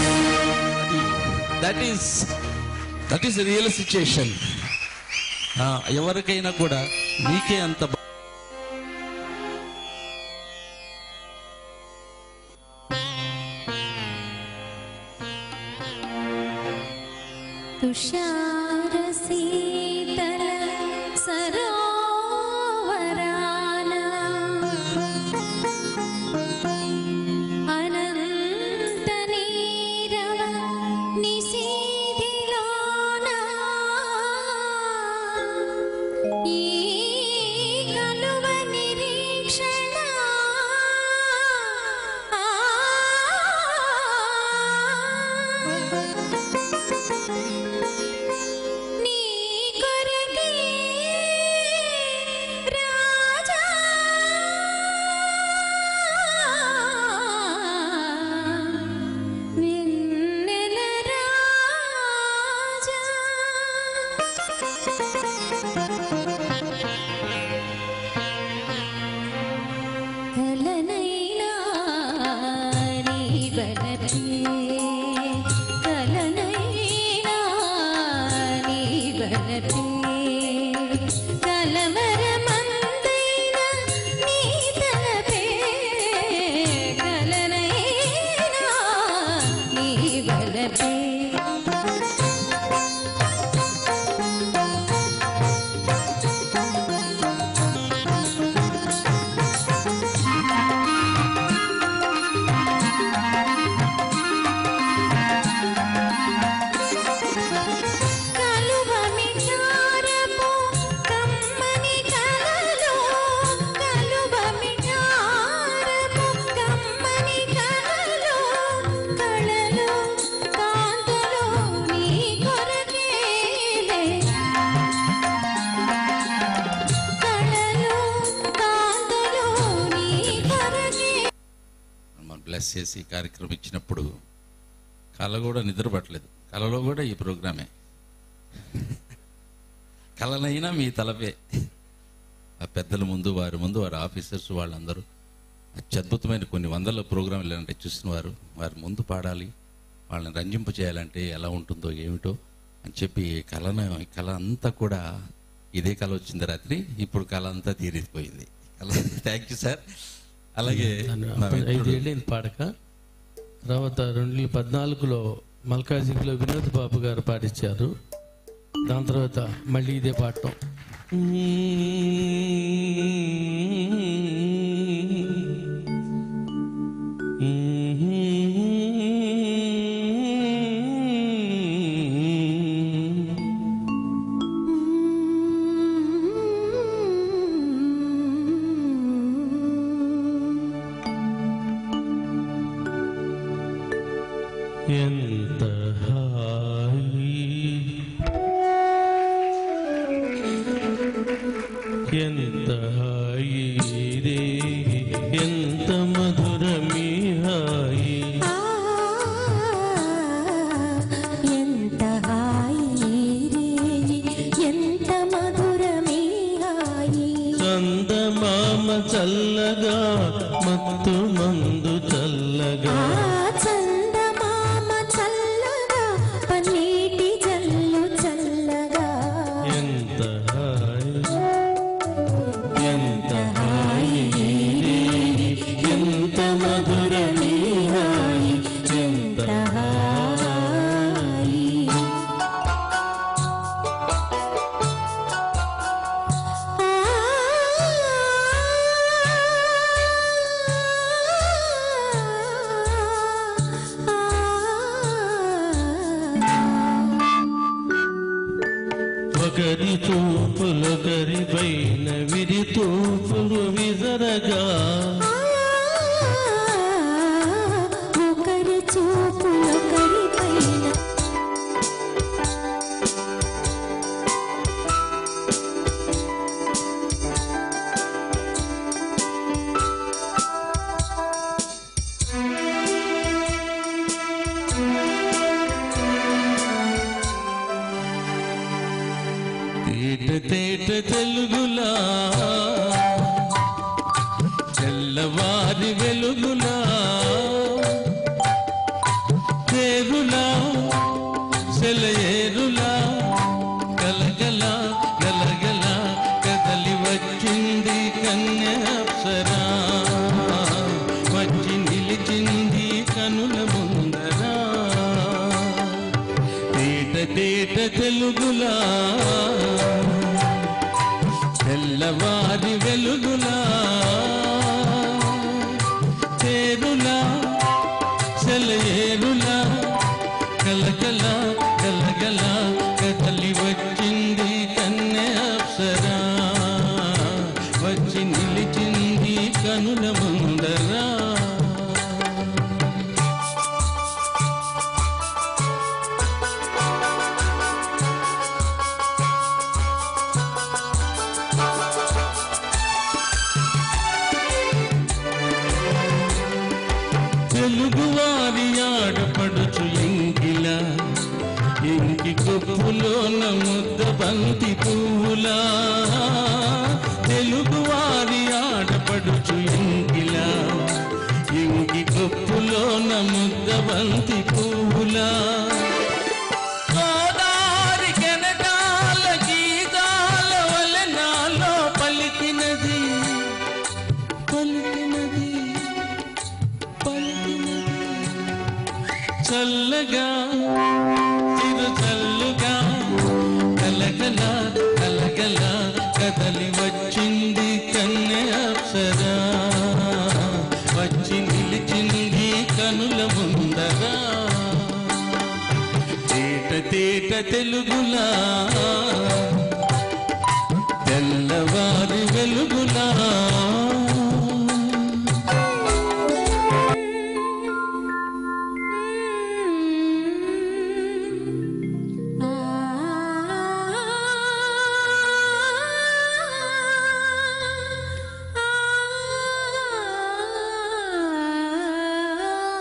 that is that is real situation ఎవరికైనా కూడా నీకే అంత బ- तुषारशीतल सरोवराना अनन्तनीरव निशीथिलोना ఈ కలువ నిరీక్షణ నీ తీసేసి కార్యక్రమం ఇచ్చినప్పుడు కళ కూడా నిద్ర పట్టలేదు కళలో కూడా ఈ ప్రోగ్రామే కళనైనా మీ తలపే ఆ పెద్దల ముందు వారి ముందు వారి ఆఫీసర్స్ వాళ్ళందరూ అత్యద్భుతమైన కొన్ని వందల ప్రోగ్రాంలు అంటే చూసిన వారు వారి ముందు పాడాలి వాళ్ళని రంజింప చేయాలంటే ఎలా ఉంటుందో ఏమిటో అని చెప్పి కళను ఈ కళ అంతా కూడా ఇదే కళ వచ్చింది రాత్రి ఇప్పుడు కళ అంతా తీరిపోయింది కళ థ్యాంక్ యూ సార్ అలాగే నన్ను మా అప్పుడు మిత్రుడు- ఐదేళ్ళైంది పాడక తర్వాత రెండు వేల పద్నాలుగులో మల్కాజిగిలో వినోద్ బాబు గారు పాడించారు దాని తర్వాత మళ్ళీ ఇదే పాడటం ఎంత హాయి ఎంత హాయి రే ఎంత మధురమీ హాయి ఆ ఎంత హాయి రే ఎంత మధురమే హాయి చందమామ చల్లగా మత్తు మందు చల్లగా ఆ చందమామ చల్లగా పన్నీటి జల్లు చల్లగా ఎంత హాయి ఎంత హాయి రే ఎంత మధురమీ హాయి ఎంత హాయి ఒకరి చూపులొకరి పైన విరి తూపులు విసరగా ఒకరి చూపు ఒకరి పైన తేట తేట తెలుగులా తెల్లవారి వెలుగులా తేరులా సెలయేరులా గలగల గలగల కదలి వచ్చింది కన్య అప్సరా వచ్చి నిలిచింది కనుల ముందరా తేట తేట తెలుగులా తెల్లవారి వెలుగులా తేరులా సెలయేరులా కలకల కలగల కదలి వచ్చింది కన్య అప్సరా వచ్చి నిలిచింది కనుల ముందరా తెలుగువారి ఆడపడుచు ఎంగిల ఇంకి కొప్పులోన ముద్ద బంతి పువ్వులా తెలుగువారి ఆడపడుచు ఎంగిల ఇంకి కొప్పులోన ముద్ద బంతి పువ్వులా గోదారి కెనటాల గీతాల వలె నాలో పలికినది పలికినది చల్లగా చిరు చల్లుగా కలగల కలగల కదలి వచ్చింది కన్నె అప్సరా వచ్చి నిలిచింది కనుల ముందరా తేట తేట తెలుగులా తెల్లవారి వెలుగులా ఆ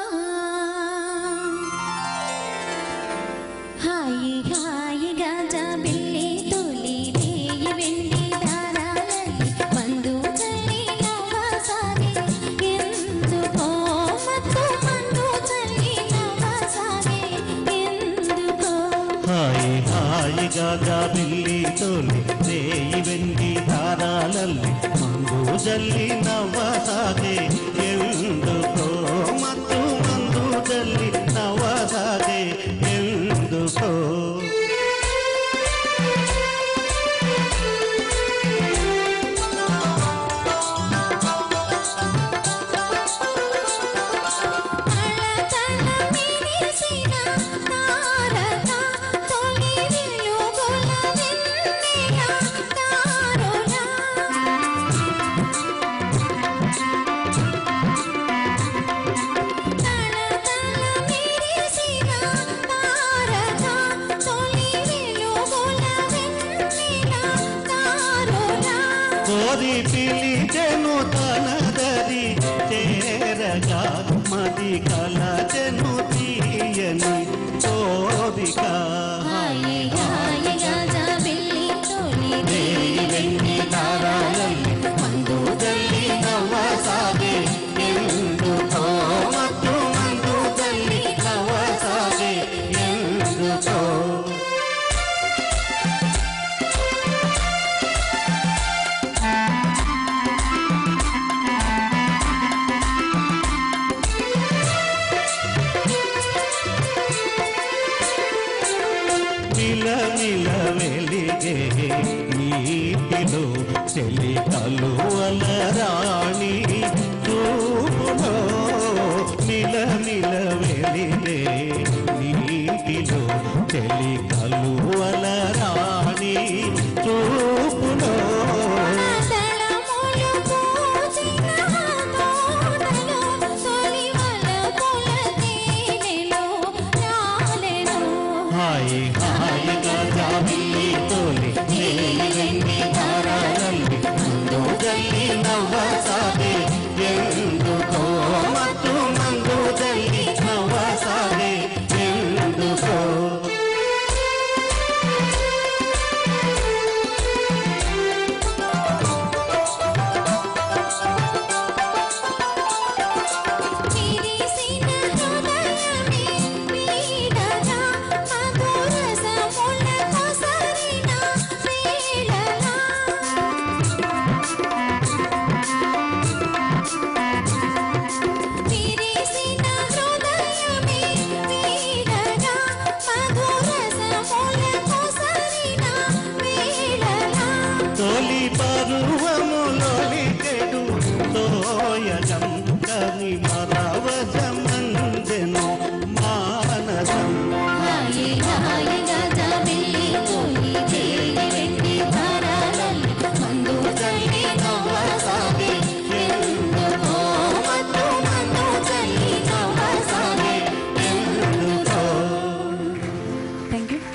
ಗಾಜಾ ಬಿಲ್ಲಿ ತೋಲಿ ರೇಯಿ ಬೆಂಡಿ ದಾರಾಲಲ್ಲಿ ಮಂದು ಜಲ್ಲಿ ನವ ಸಾಗೆ ಎಂದುಕೋ ಮತ್ತು ಮಂದು ಜಲ್ಲಿ ನವ ಸಾಗೆ ಎಂದುಕೋ తళతళ మెరిసిన తారక తొలి వెలుగుల వెన్నెల తారుల తళతళ మెరిసిన తారక తొలి వెలుగుల వెన్నెల తారుల కోరి పిలిచెను తనదరి చేరగా మది కలచెను తీయని కోరిక హాయే హాయే గాజా బిల్లి తోలి రేయి వెండి దారాలಲ್ಲಿ మందు జల్లి నవ్వ సాగే ఎందుకో ಮತ್ತು మందు జల్లి నవ్వ సాగే ఎందుకో మిల మిల వెలిగే నీటిలో చెలి కలువల రాణి చూపులో మిల మిల వెలిగే నీటిలో చెలి కలువల రాణి చూపులో తలములు పూసిన తోటలో తొలి వలపుల తేనెలో నాలెను హాయి హాయిగా జాబిల్లి తోలి నీలి వెండి దారాలల్లి మందు జల్లి నవ్వ సాగే ఎందుకో మత్తు మందు జల్లి నవ్వ సాగే ఎందుకో చిరిసిన హృదయమే వీడగా మధురసముల కొసరిన వేళలా విరిసిన హృదయమే వీడగా మధురసముల కొసరిన వేళలా తొలి పరువములోని చెడు తోయజం కని మరవజమందెను మానసం హాయే హాయే గాజా బిల్లి తోలి తేలి వెండి ధారాలల్లి మందు చల్లి నవ్వ సాగే ఎందుకో మత్తు మందు చల్లి నవ్వ సాగే ఎందుకో థ్యాంక్ యూ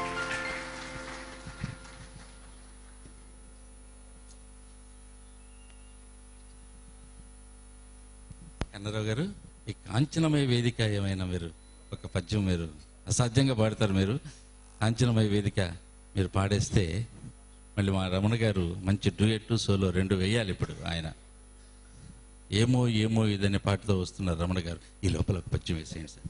కన్నరావు గారు ఈ కాంచనమయ వేదిక ఏమైనా మీరు ఒక పద్యం మీరు అసాధ్యంగా పాడతారు మీరు కాంచనమయ వేదిక మీరు పాడేస్తే మళ్ళీ మా రమణ గారు మంచి డూయెట్ సోలో రెండు వేయాలి ఇప్పుడు ఆయన ఏమో ఏమో ఇదనే పాటతో వస్తున్నారు రమణ గారు ఈ లోపల ఒక పద్యం వేసేయండి సార్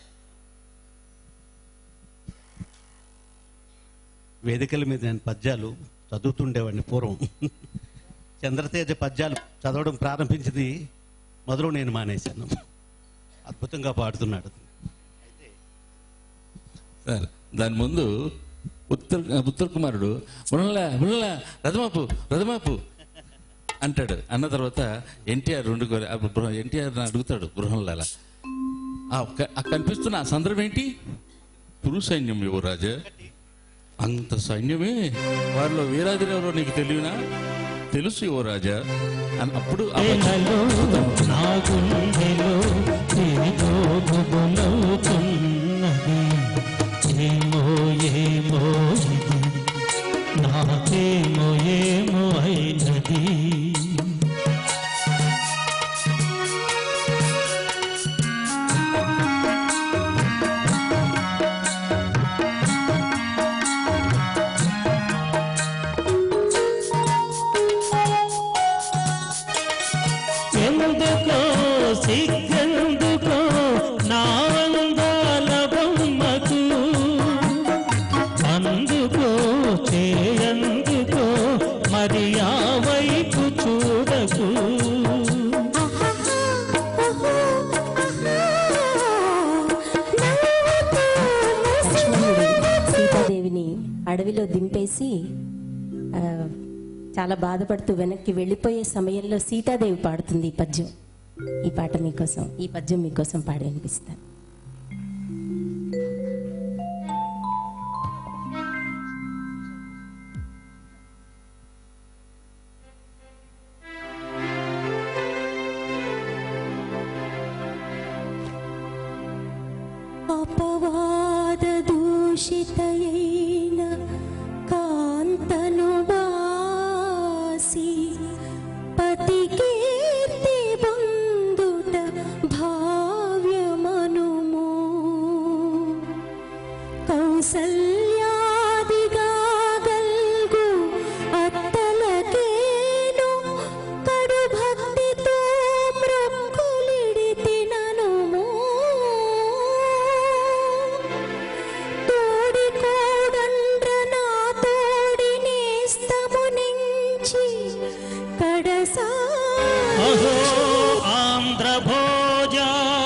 వేదికల మీద నేను పద్యాలు చదువుతుండేవాడిని పూర్వం చంద్రతేజ పద్యాలు చదవడం ప్రారంభించింది మొదలు నేను మానేశాను అద్భుతంగా పాడుతున్నాడు సార్ దాని ముందు ఉత్తర్ ఉత్తర్ కుమారుడు మునలా మునలా రథమాపు రథమాపు అంటాడు అన్న తర్వాత ఎన్టీఆర్ రెండు ఎన్టీఆర్ అడుగుతాడు గృహంలో అలా ఆ క- ఆ కనిపిస్తున్న ఆ సందర్భం ఏంటి పురు సైన్యం యువరాజా అంత సైన్యమే వారిలో వీరాదిని ఎవరో నీకు తెలియనా తెలుసు యువరాజా అని అప్పుడు ఆ పద్యం- నా గుండెలో ఏదో గుబులవుతున్నది ఏమో ఏమో ఇది నాకేమో ఏమో అయినది ఎందుకో సిగ్గెందుకో నా అందాల బొమ్మకు అందుకు అడవిలో దింపేసి ఆ, చాలా బాధపడుతూ వెనక్కి వెళ్ళిపోయే సమయంలో సీతాదేవి పాడుతుంది ఈ పద్యం ఈ పాట మీకోసం ఈ పద్యం మీకోసం పాడి వినిపిస్తాను అపవాద దూషితయైన కాంతను బాసి పతి కీర్తి పొందుట భావ్యమనుము కౌసల్యాదిగా గల్గు అత్తలకేను కడు భక్తితో మృక్కులిడితి ననుము తోడి కోడండ్ర నా తోడి నేస్తము నుంచి కడసా అహో ఆంధ్రభోజ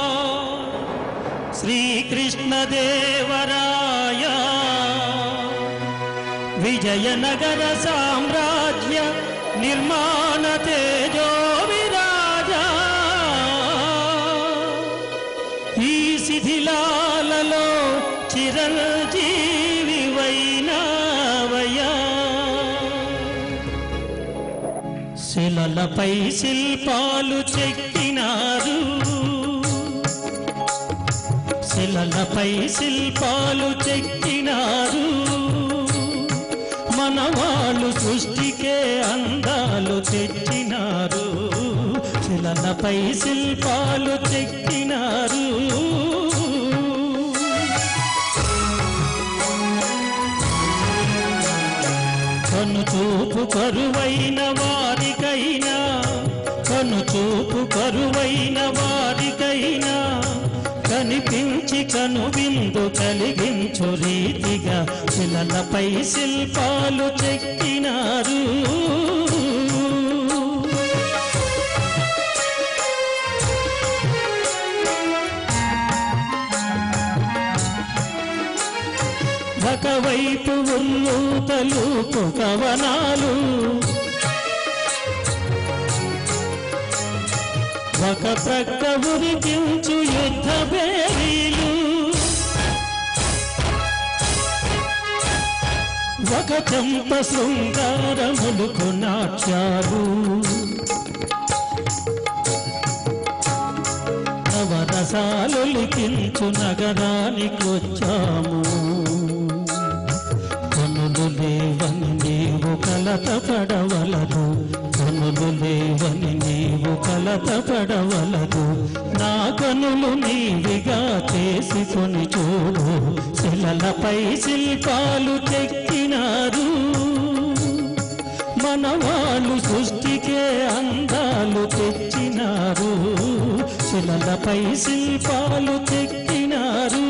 శ్రీకృష్ణదేవరాయ విజయనగర సామ్రాజ్య నిర్మాణ తేజో విరాజ ఈ శిథిలాలలో చిరంజీవి వైనావయా శిలలపై శిల్పాలు చెక్కినారు శిలలపై శిల్పాలు చెక్కినారు మనవాళ్ళు సృష్టికే అందాలు తెచ్చినారు శిలలపై శిల్పాలు చెక్కినారు కను చూపు కరువైన వారికైనా కను చూపు కరువైన వారికైనా కనిపించి కను విందు కలిగించు రీతిగా శిలలపై శిల్పాలు చెక్కినారు ఒకవైపు ఉల్లూతలు కవనాలు ఒక ప్రక్క ఉరికించు యుద్ధ బేరీలు ఒక చెంప శృంగారములకు నాట్యాలు నవరసాలు లిఖించు నగరానికొచ్చాము కనులు లేవని నీవు కలత పడవలదు కనులు లేవని నీవు కలత పడవలదు నా కనులు నీవిగా చేసుకొని చూడు శిలలపై శిల్పాలు చెక్కినారు మనవాళ్ళు సృష్టికే అందాలు తెచ్చినారు శిలలపై శిల్పాలు చెక్కినారు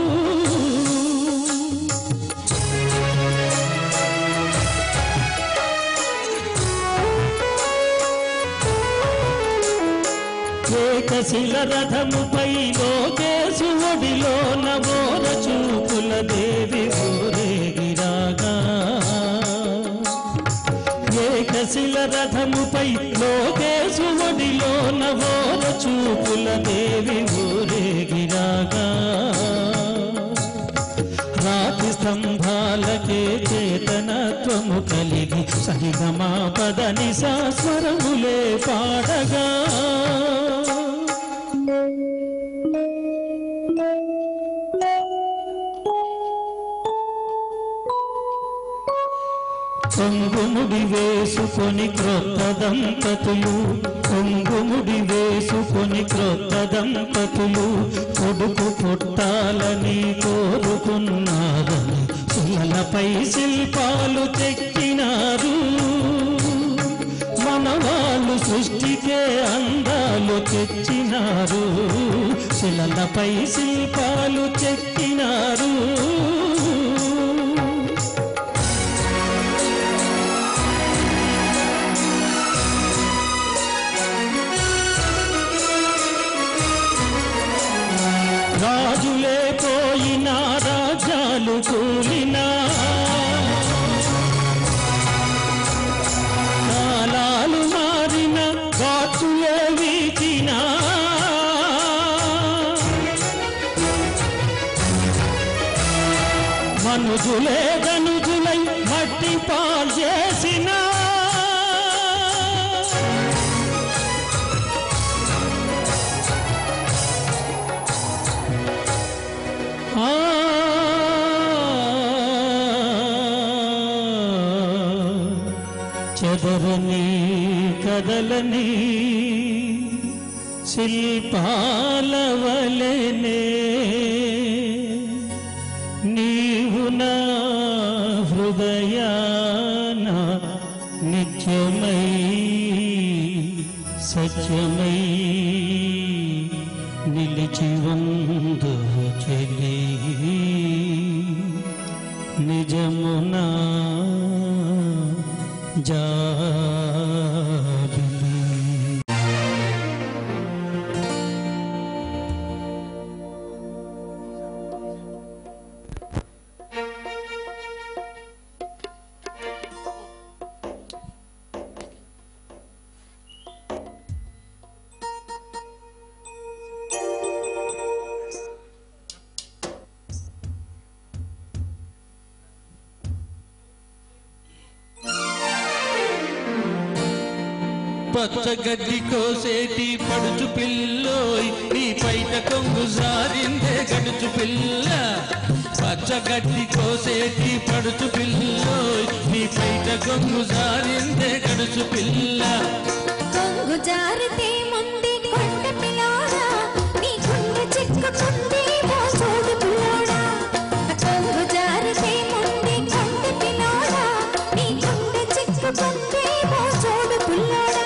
ఏకశిల రథముపై లోకేశు ఒడిలో నవోర చూపుల దేవి ఊరేగిరాగా ఏకశిల రథముపై లోకేశు ఒడిలో నవోర చూపుల దేవి ఊరేగిరాగా రాతి స్తంభాలకే చేతనత్వము కలిగి సరిగమా పదని సాస్వరములే పాడగా కొంగుముడి వేసుకొని క్రొత్త దంపతులు కొంగుముడి వేసుకొని క్రొత్త దంపతులు కొడుకు పుట్టాలని కోరుకున్నారని శిలలపై శిల్పాలు చెక్కినారు మనవాళ్ళు సృష్టికే అందాలు తెచ్చినారు శిలలపై శిల్పాలు చెక్కినారు రాజులే పోయినా రాజ్యాలు కూలినా మనుజులే గనుజులై మట్టి పాల్ చేసిన ఆ చెదరని కదలని శిల్పాల వలెనే నీవు నా హృదయాన నిత్యమై సత్యమై నిలిచి వందు చెలి నిజమునా జాబిలి పచ్చగడ్డి కోసేటి పడుచు పిల్లోయ్ నీ పైట కొంగు జారిందే గడుచు పిల్ల పచ్చగడ్డి కోసేటి పడుచు పిల్లోయ్ నీ పైట కొంగు జారిందే గడుచు పిల్ల కొంగు జారితే ముందే కొండ పిల్లోడా నీ గుండె చిక్కుకుంది ఓ చూడు పిల్లోడా కొంగు జారితే ముందే కొండ పిల్లోడా నీ గుండె చిక్కుకుంది ఓ చూడు పిల్లోడా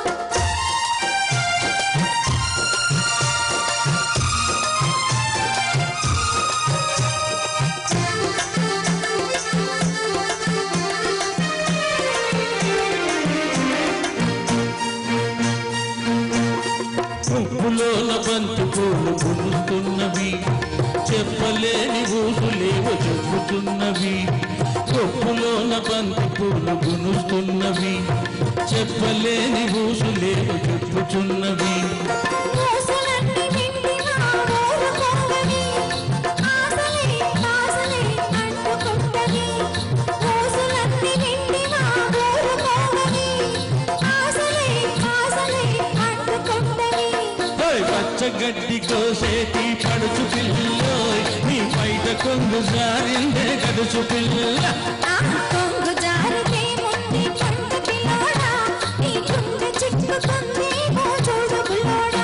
పువ్వులోన బంతి పూలు పులుస్తున్నవి చెప్పలేని ఊసులేవో చెప్పుతున్నవి కొప్పులోన బంతి పూలు గునుస్తున్నవి చెప్పలేని ఊసులేవో చెప్పుచున్నవి మోసలన్నీ నిండి మా ఊరు పోవని ఆసలే ఆసలే అంటుకుంటని మోసలన్నీ నిండి మా ఊరు పోవని ఆసలే ఆసలే అంటుకుంటని ఓయ్ పచ్చగడ్డి కోసేటి పడుచు పిల్లోయ్ నీ పైట కొంగు జారిందే గడుచు పిల్ల ఆ కొంగు జారితే ముందే కొండ పిల్లోడా నీ గుండె చిక్కుకుంది ఓ చూడు పిల్లోడా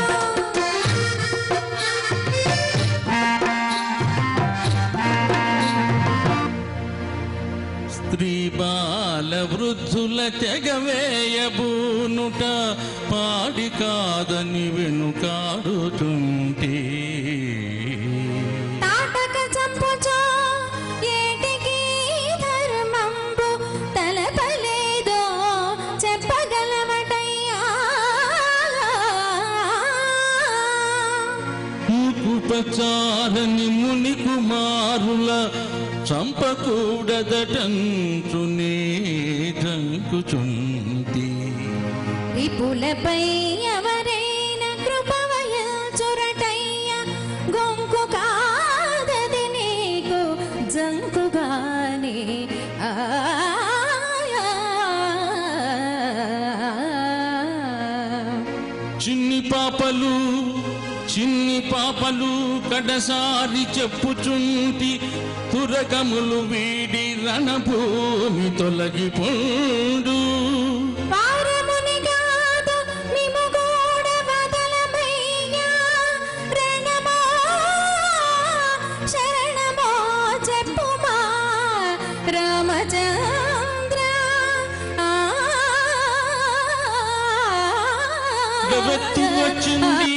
స్త్రీ బాల వృద్ధుల తెగవేయబూనుట పాడి కాదని వెనుకాడుతుంటే తాటక చంపుచో ఏటికి ధర్మంబు తలపలేదో చెప్పగలమటయ్యా ఉపచారని ముని కుమారుల చంపకూడదటంచునే దంకుచుంటి విపులపై ఎవరైనా కృపవయచురటయ్య గొంకు కాదది నీకు జంకుగానే ఆ చిన్ని పాపలు చిన్ని పాపలు కడసారి చెప్పుచుంటి తురకములు వీడి రణభూమి తొలగిపోడు వారముని కాదు నిముగూడ వదలమయ్యా రణమో శరణమో చెప్పుమా రామచంద్ర ఆ గవెత్తు వచ్చింది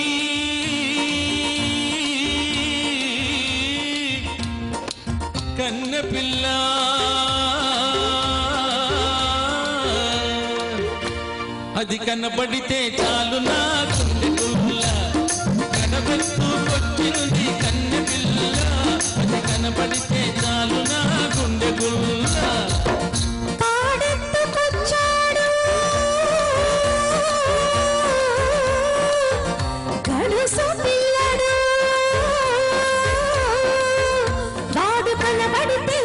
కన్న పిల్ల అది కనబడితే చాలు నా గుండె గుల్ల కనబెత్తు వచ్చింది కన్న పిల్ల అది కనబడితే చాలు నా గుండె గుల్ల పాడెత్తుకొచ్చాడు గడుసు పిల్లడు వాడు కనబడితే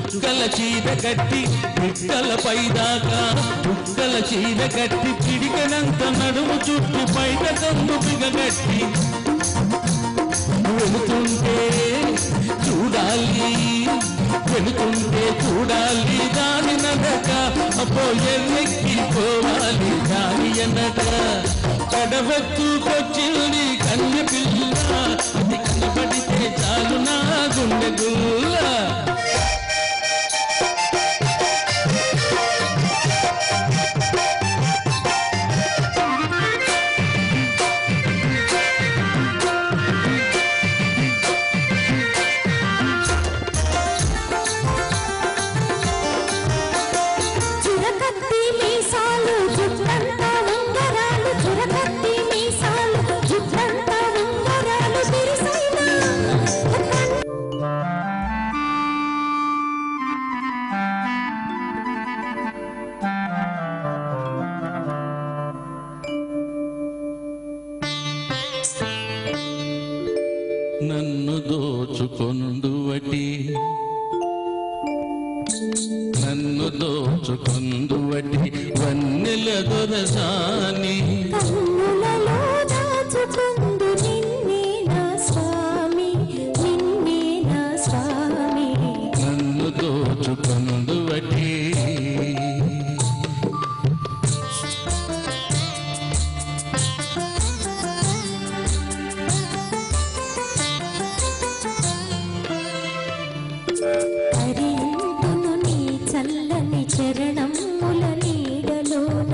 చుక్కల చీర కట్టి పిట్టల పైదాకా చుక్కల చీర కట్టి పిడికనంత నడుము చుట్టూ బయట కందు బిగగట్టి వెళుతుంటే చూడాలి వెళుతుంటే చూడాలి దాని నడక అప్పో ఎన్నెక్కి పోవాలి దాని ఎన్నట కడవెత్తుకొచ్చింది కన్య పిల్ల అది కనపడితే చాలు నా గుండె గుల్ల చురకత్తి మీసాలు జుట్టంతా ఉంగరాలు చురకత్తి మీసాలు జుట్టంతా ఉంగరాలు తిరిసైనా నన్ను దోచుకొందువటి నన్ను దోచుకొందువటి వన్నెల దొరసాని కన్నులలో దాచుకుందు నిన్నే నా స్వామి నిన్నే నా స్వామి నన్ను దోచుకొందువటి హరింతును నీ చల్లని చరణముల నీడలోన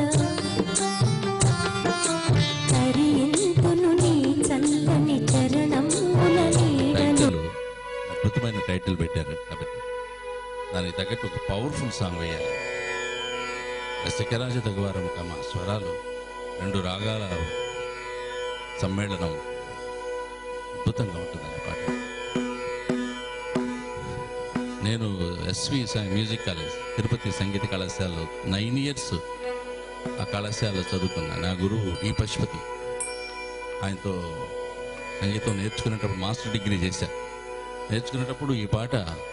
హరింతును నీ చల్లని చరణముల నీడలో టైటిల్ అద్భుతమైన టైటిల్ పెట్టారు కాబట్టి దానికి తగ్గట్టు ఒక పవర్ఫుల్ సాంగ్ వేయాలి రసికరాజ తగువారం కమ స్వరాలు రెండు రాగాల సమ్మేళనం అద్భుతంగా ఉంటుందండి పాట నేను ఎస్వి మ్యూజిక్ కాలేజ్ తిరుపతి సంగీత కళాశాలలో నైన్ ఇయర్స్ ఆ కళాశాలలో చదువుకున్నాను నా గురువు ఈ పశుపతి ఆయనతో సంగీతం నేర్చుకునేటప్పుడు మాస్టర్ డిగ్రీ చేశా నేర్చుకునేటప్పుడు ఈ పాట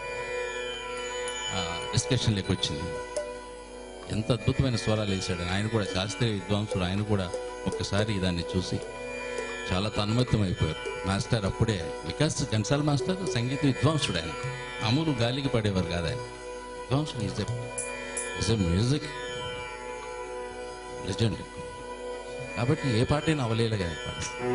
డిస్కషన్లోకి వచ్చింది ఎంత అద్భుతమైన స్వరాలు వేశాడు ఆయన కూడా శాస్త్రీయ విద్వాంసుడు ఆయన కూడా ఒక్కసారి దాన్ని చూసి చాలా తన్మత్తం అయిపోయారు మాస్టర్ అప్పుడే వికాస్ ఘంటాల మాస్టర్ సంగీత విద్వాంసుడు ఆయన అమూలు గాలికి పడేవారు కాదు ఆయన విద్వాంసుడు is is a music legend కాబట్టి ఏ పాటైనా అవలేలుగా పాడేస్తారు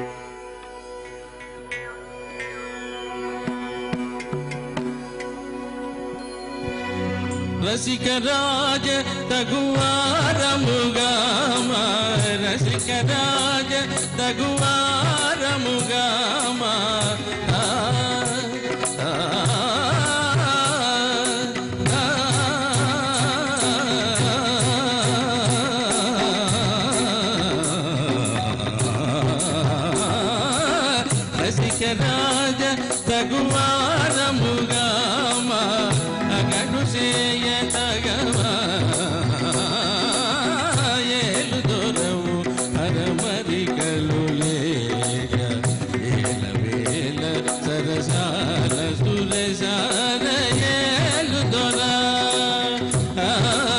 రసిక రాజ తగువారముగా మా రసిక రాజ తగువారముగా మా ఆ, ఆ, ఆ, రసిక రాజ తగువారముగా మా అగడు చేయ తగవా ఏలు దొరవు అరమరికలు లేక ఏల వేల సరసాల సురసాల ఏలు దొర ఆ,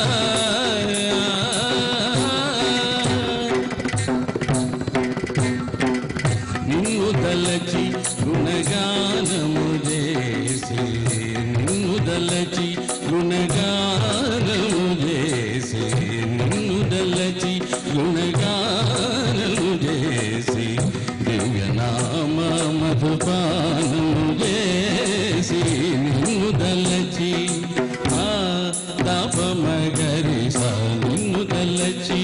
నిన్ను తలచి గుణగానము చేసి నిన్ను తలచి గుణగానము చేసి నిన్ను తలచి గుణగానము చేసి దివ్యనామ మధుపానము చేసి నిన్ను తలచి ఆ తాపమగరి సా నిన్ను తలచి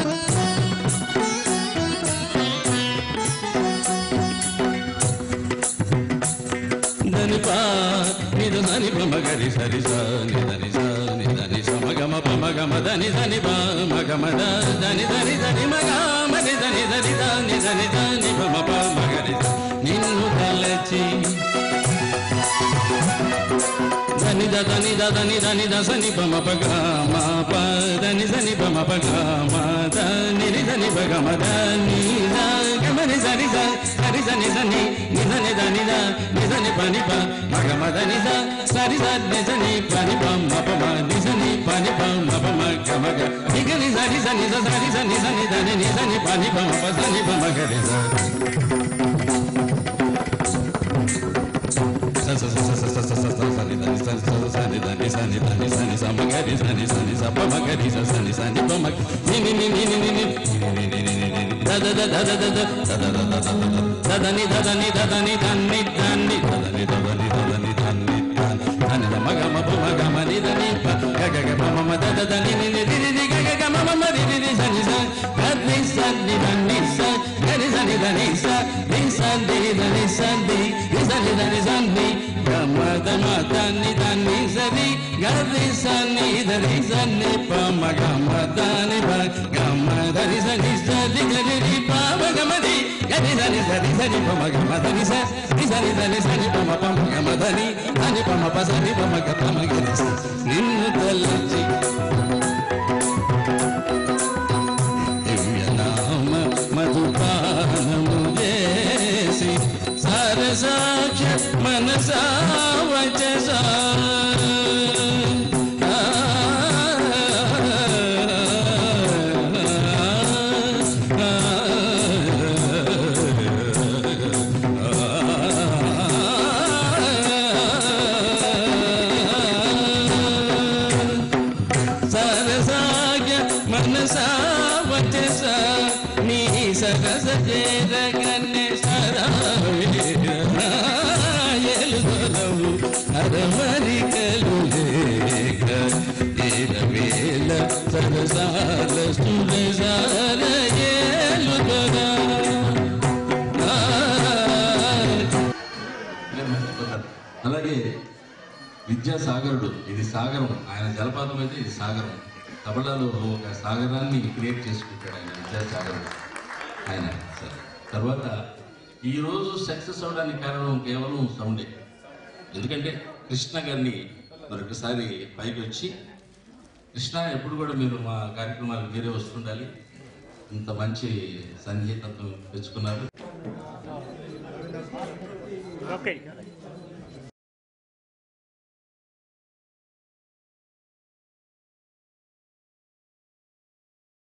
దని పా నిద దని పమ గరి సరి స ని దని స ని దని స మగ మ పమ గ మ దని దని ప మగ మ ద దని దని దని మగ మ ని దని దని ద ని దని ద ని పమ ప మ గరి స నిన్ను తలచి దని ద దని ద దని దని ద సని పమ పగ మా ప దని సని పమ పగ మా ద ని ని దని పగ మ ద ని ద గ మ ని సని ద సరి సని సని ని దని ద ని ద ని దని ప ని ప మగ మ ద ని ద సరి ద ని సని ప ని ప మ ప మ ని సని ప ని ప మ ప మ గ మ గ ని గ ని సరి సని ద సరి సని సని ద ని ని సని ప ని ప మ ప సని ప మ గ రి స దదని దదని దదని దన్ని దన్ని దదని దదని దదని దన్ని దని మగ మప మగ మని దని ప గగ గ మమ మ దద దని ని ని రి రి గగ గ మమ మ రి రి రి సని స గని సని దని స గని సని దని స ని సని దని సని ని సని దని సని గమ దమ దని దని సని గని సని దని సని ప మ గమ దని ప గమ దని సని సని గని రి ప మ గమ ది గని సని సని సని ప మ గమ దని స ని సని దని సని ప మ ప మ గమ దని దని ప మ ప సని ప మ గ ప మ గని స నిన్ను తలచి దివ్యనామ మధుపానము చేసి సరసాక్ష మనసా వచసా సరసాగ్య మనసా వచస నీ సరస చేరగన్నె సరాయలుగలవు అరమరికలు లేక ఏరవేల సరసాల సురసార ఏలుగరా అలాగే విద్యాసాగరుడు ఇది సాగరం ఆయన జలపాతం అయితే ఇది సాగరం తబలాలో ఒక సాగరాన్ని క్రియేట్ చేసుకుంటాడు ఆయన విద్యాసాగరుడు ఆయన సరే తర్వాత ఈరోజు సక్సెస్ అవడానికి కారణం కేవలం సౌండే ఎందుకంటే కృష్ణ గారిని మరొకసారి పైకి వచ్చి కృష్ణ ఎప్పుడు కూడా మీరు మా కార్యక్రమాలకు మీరే వస్తుండాలి ఇంత మంచి సంగీతంతో తెచ్చుకున్నారు ఓకే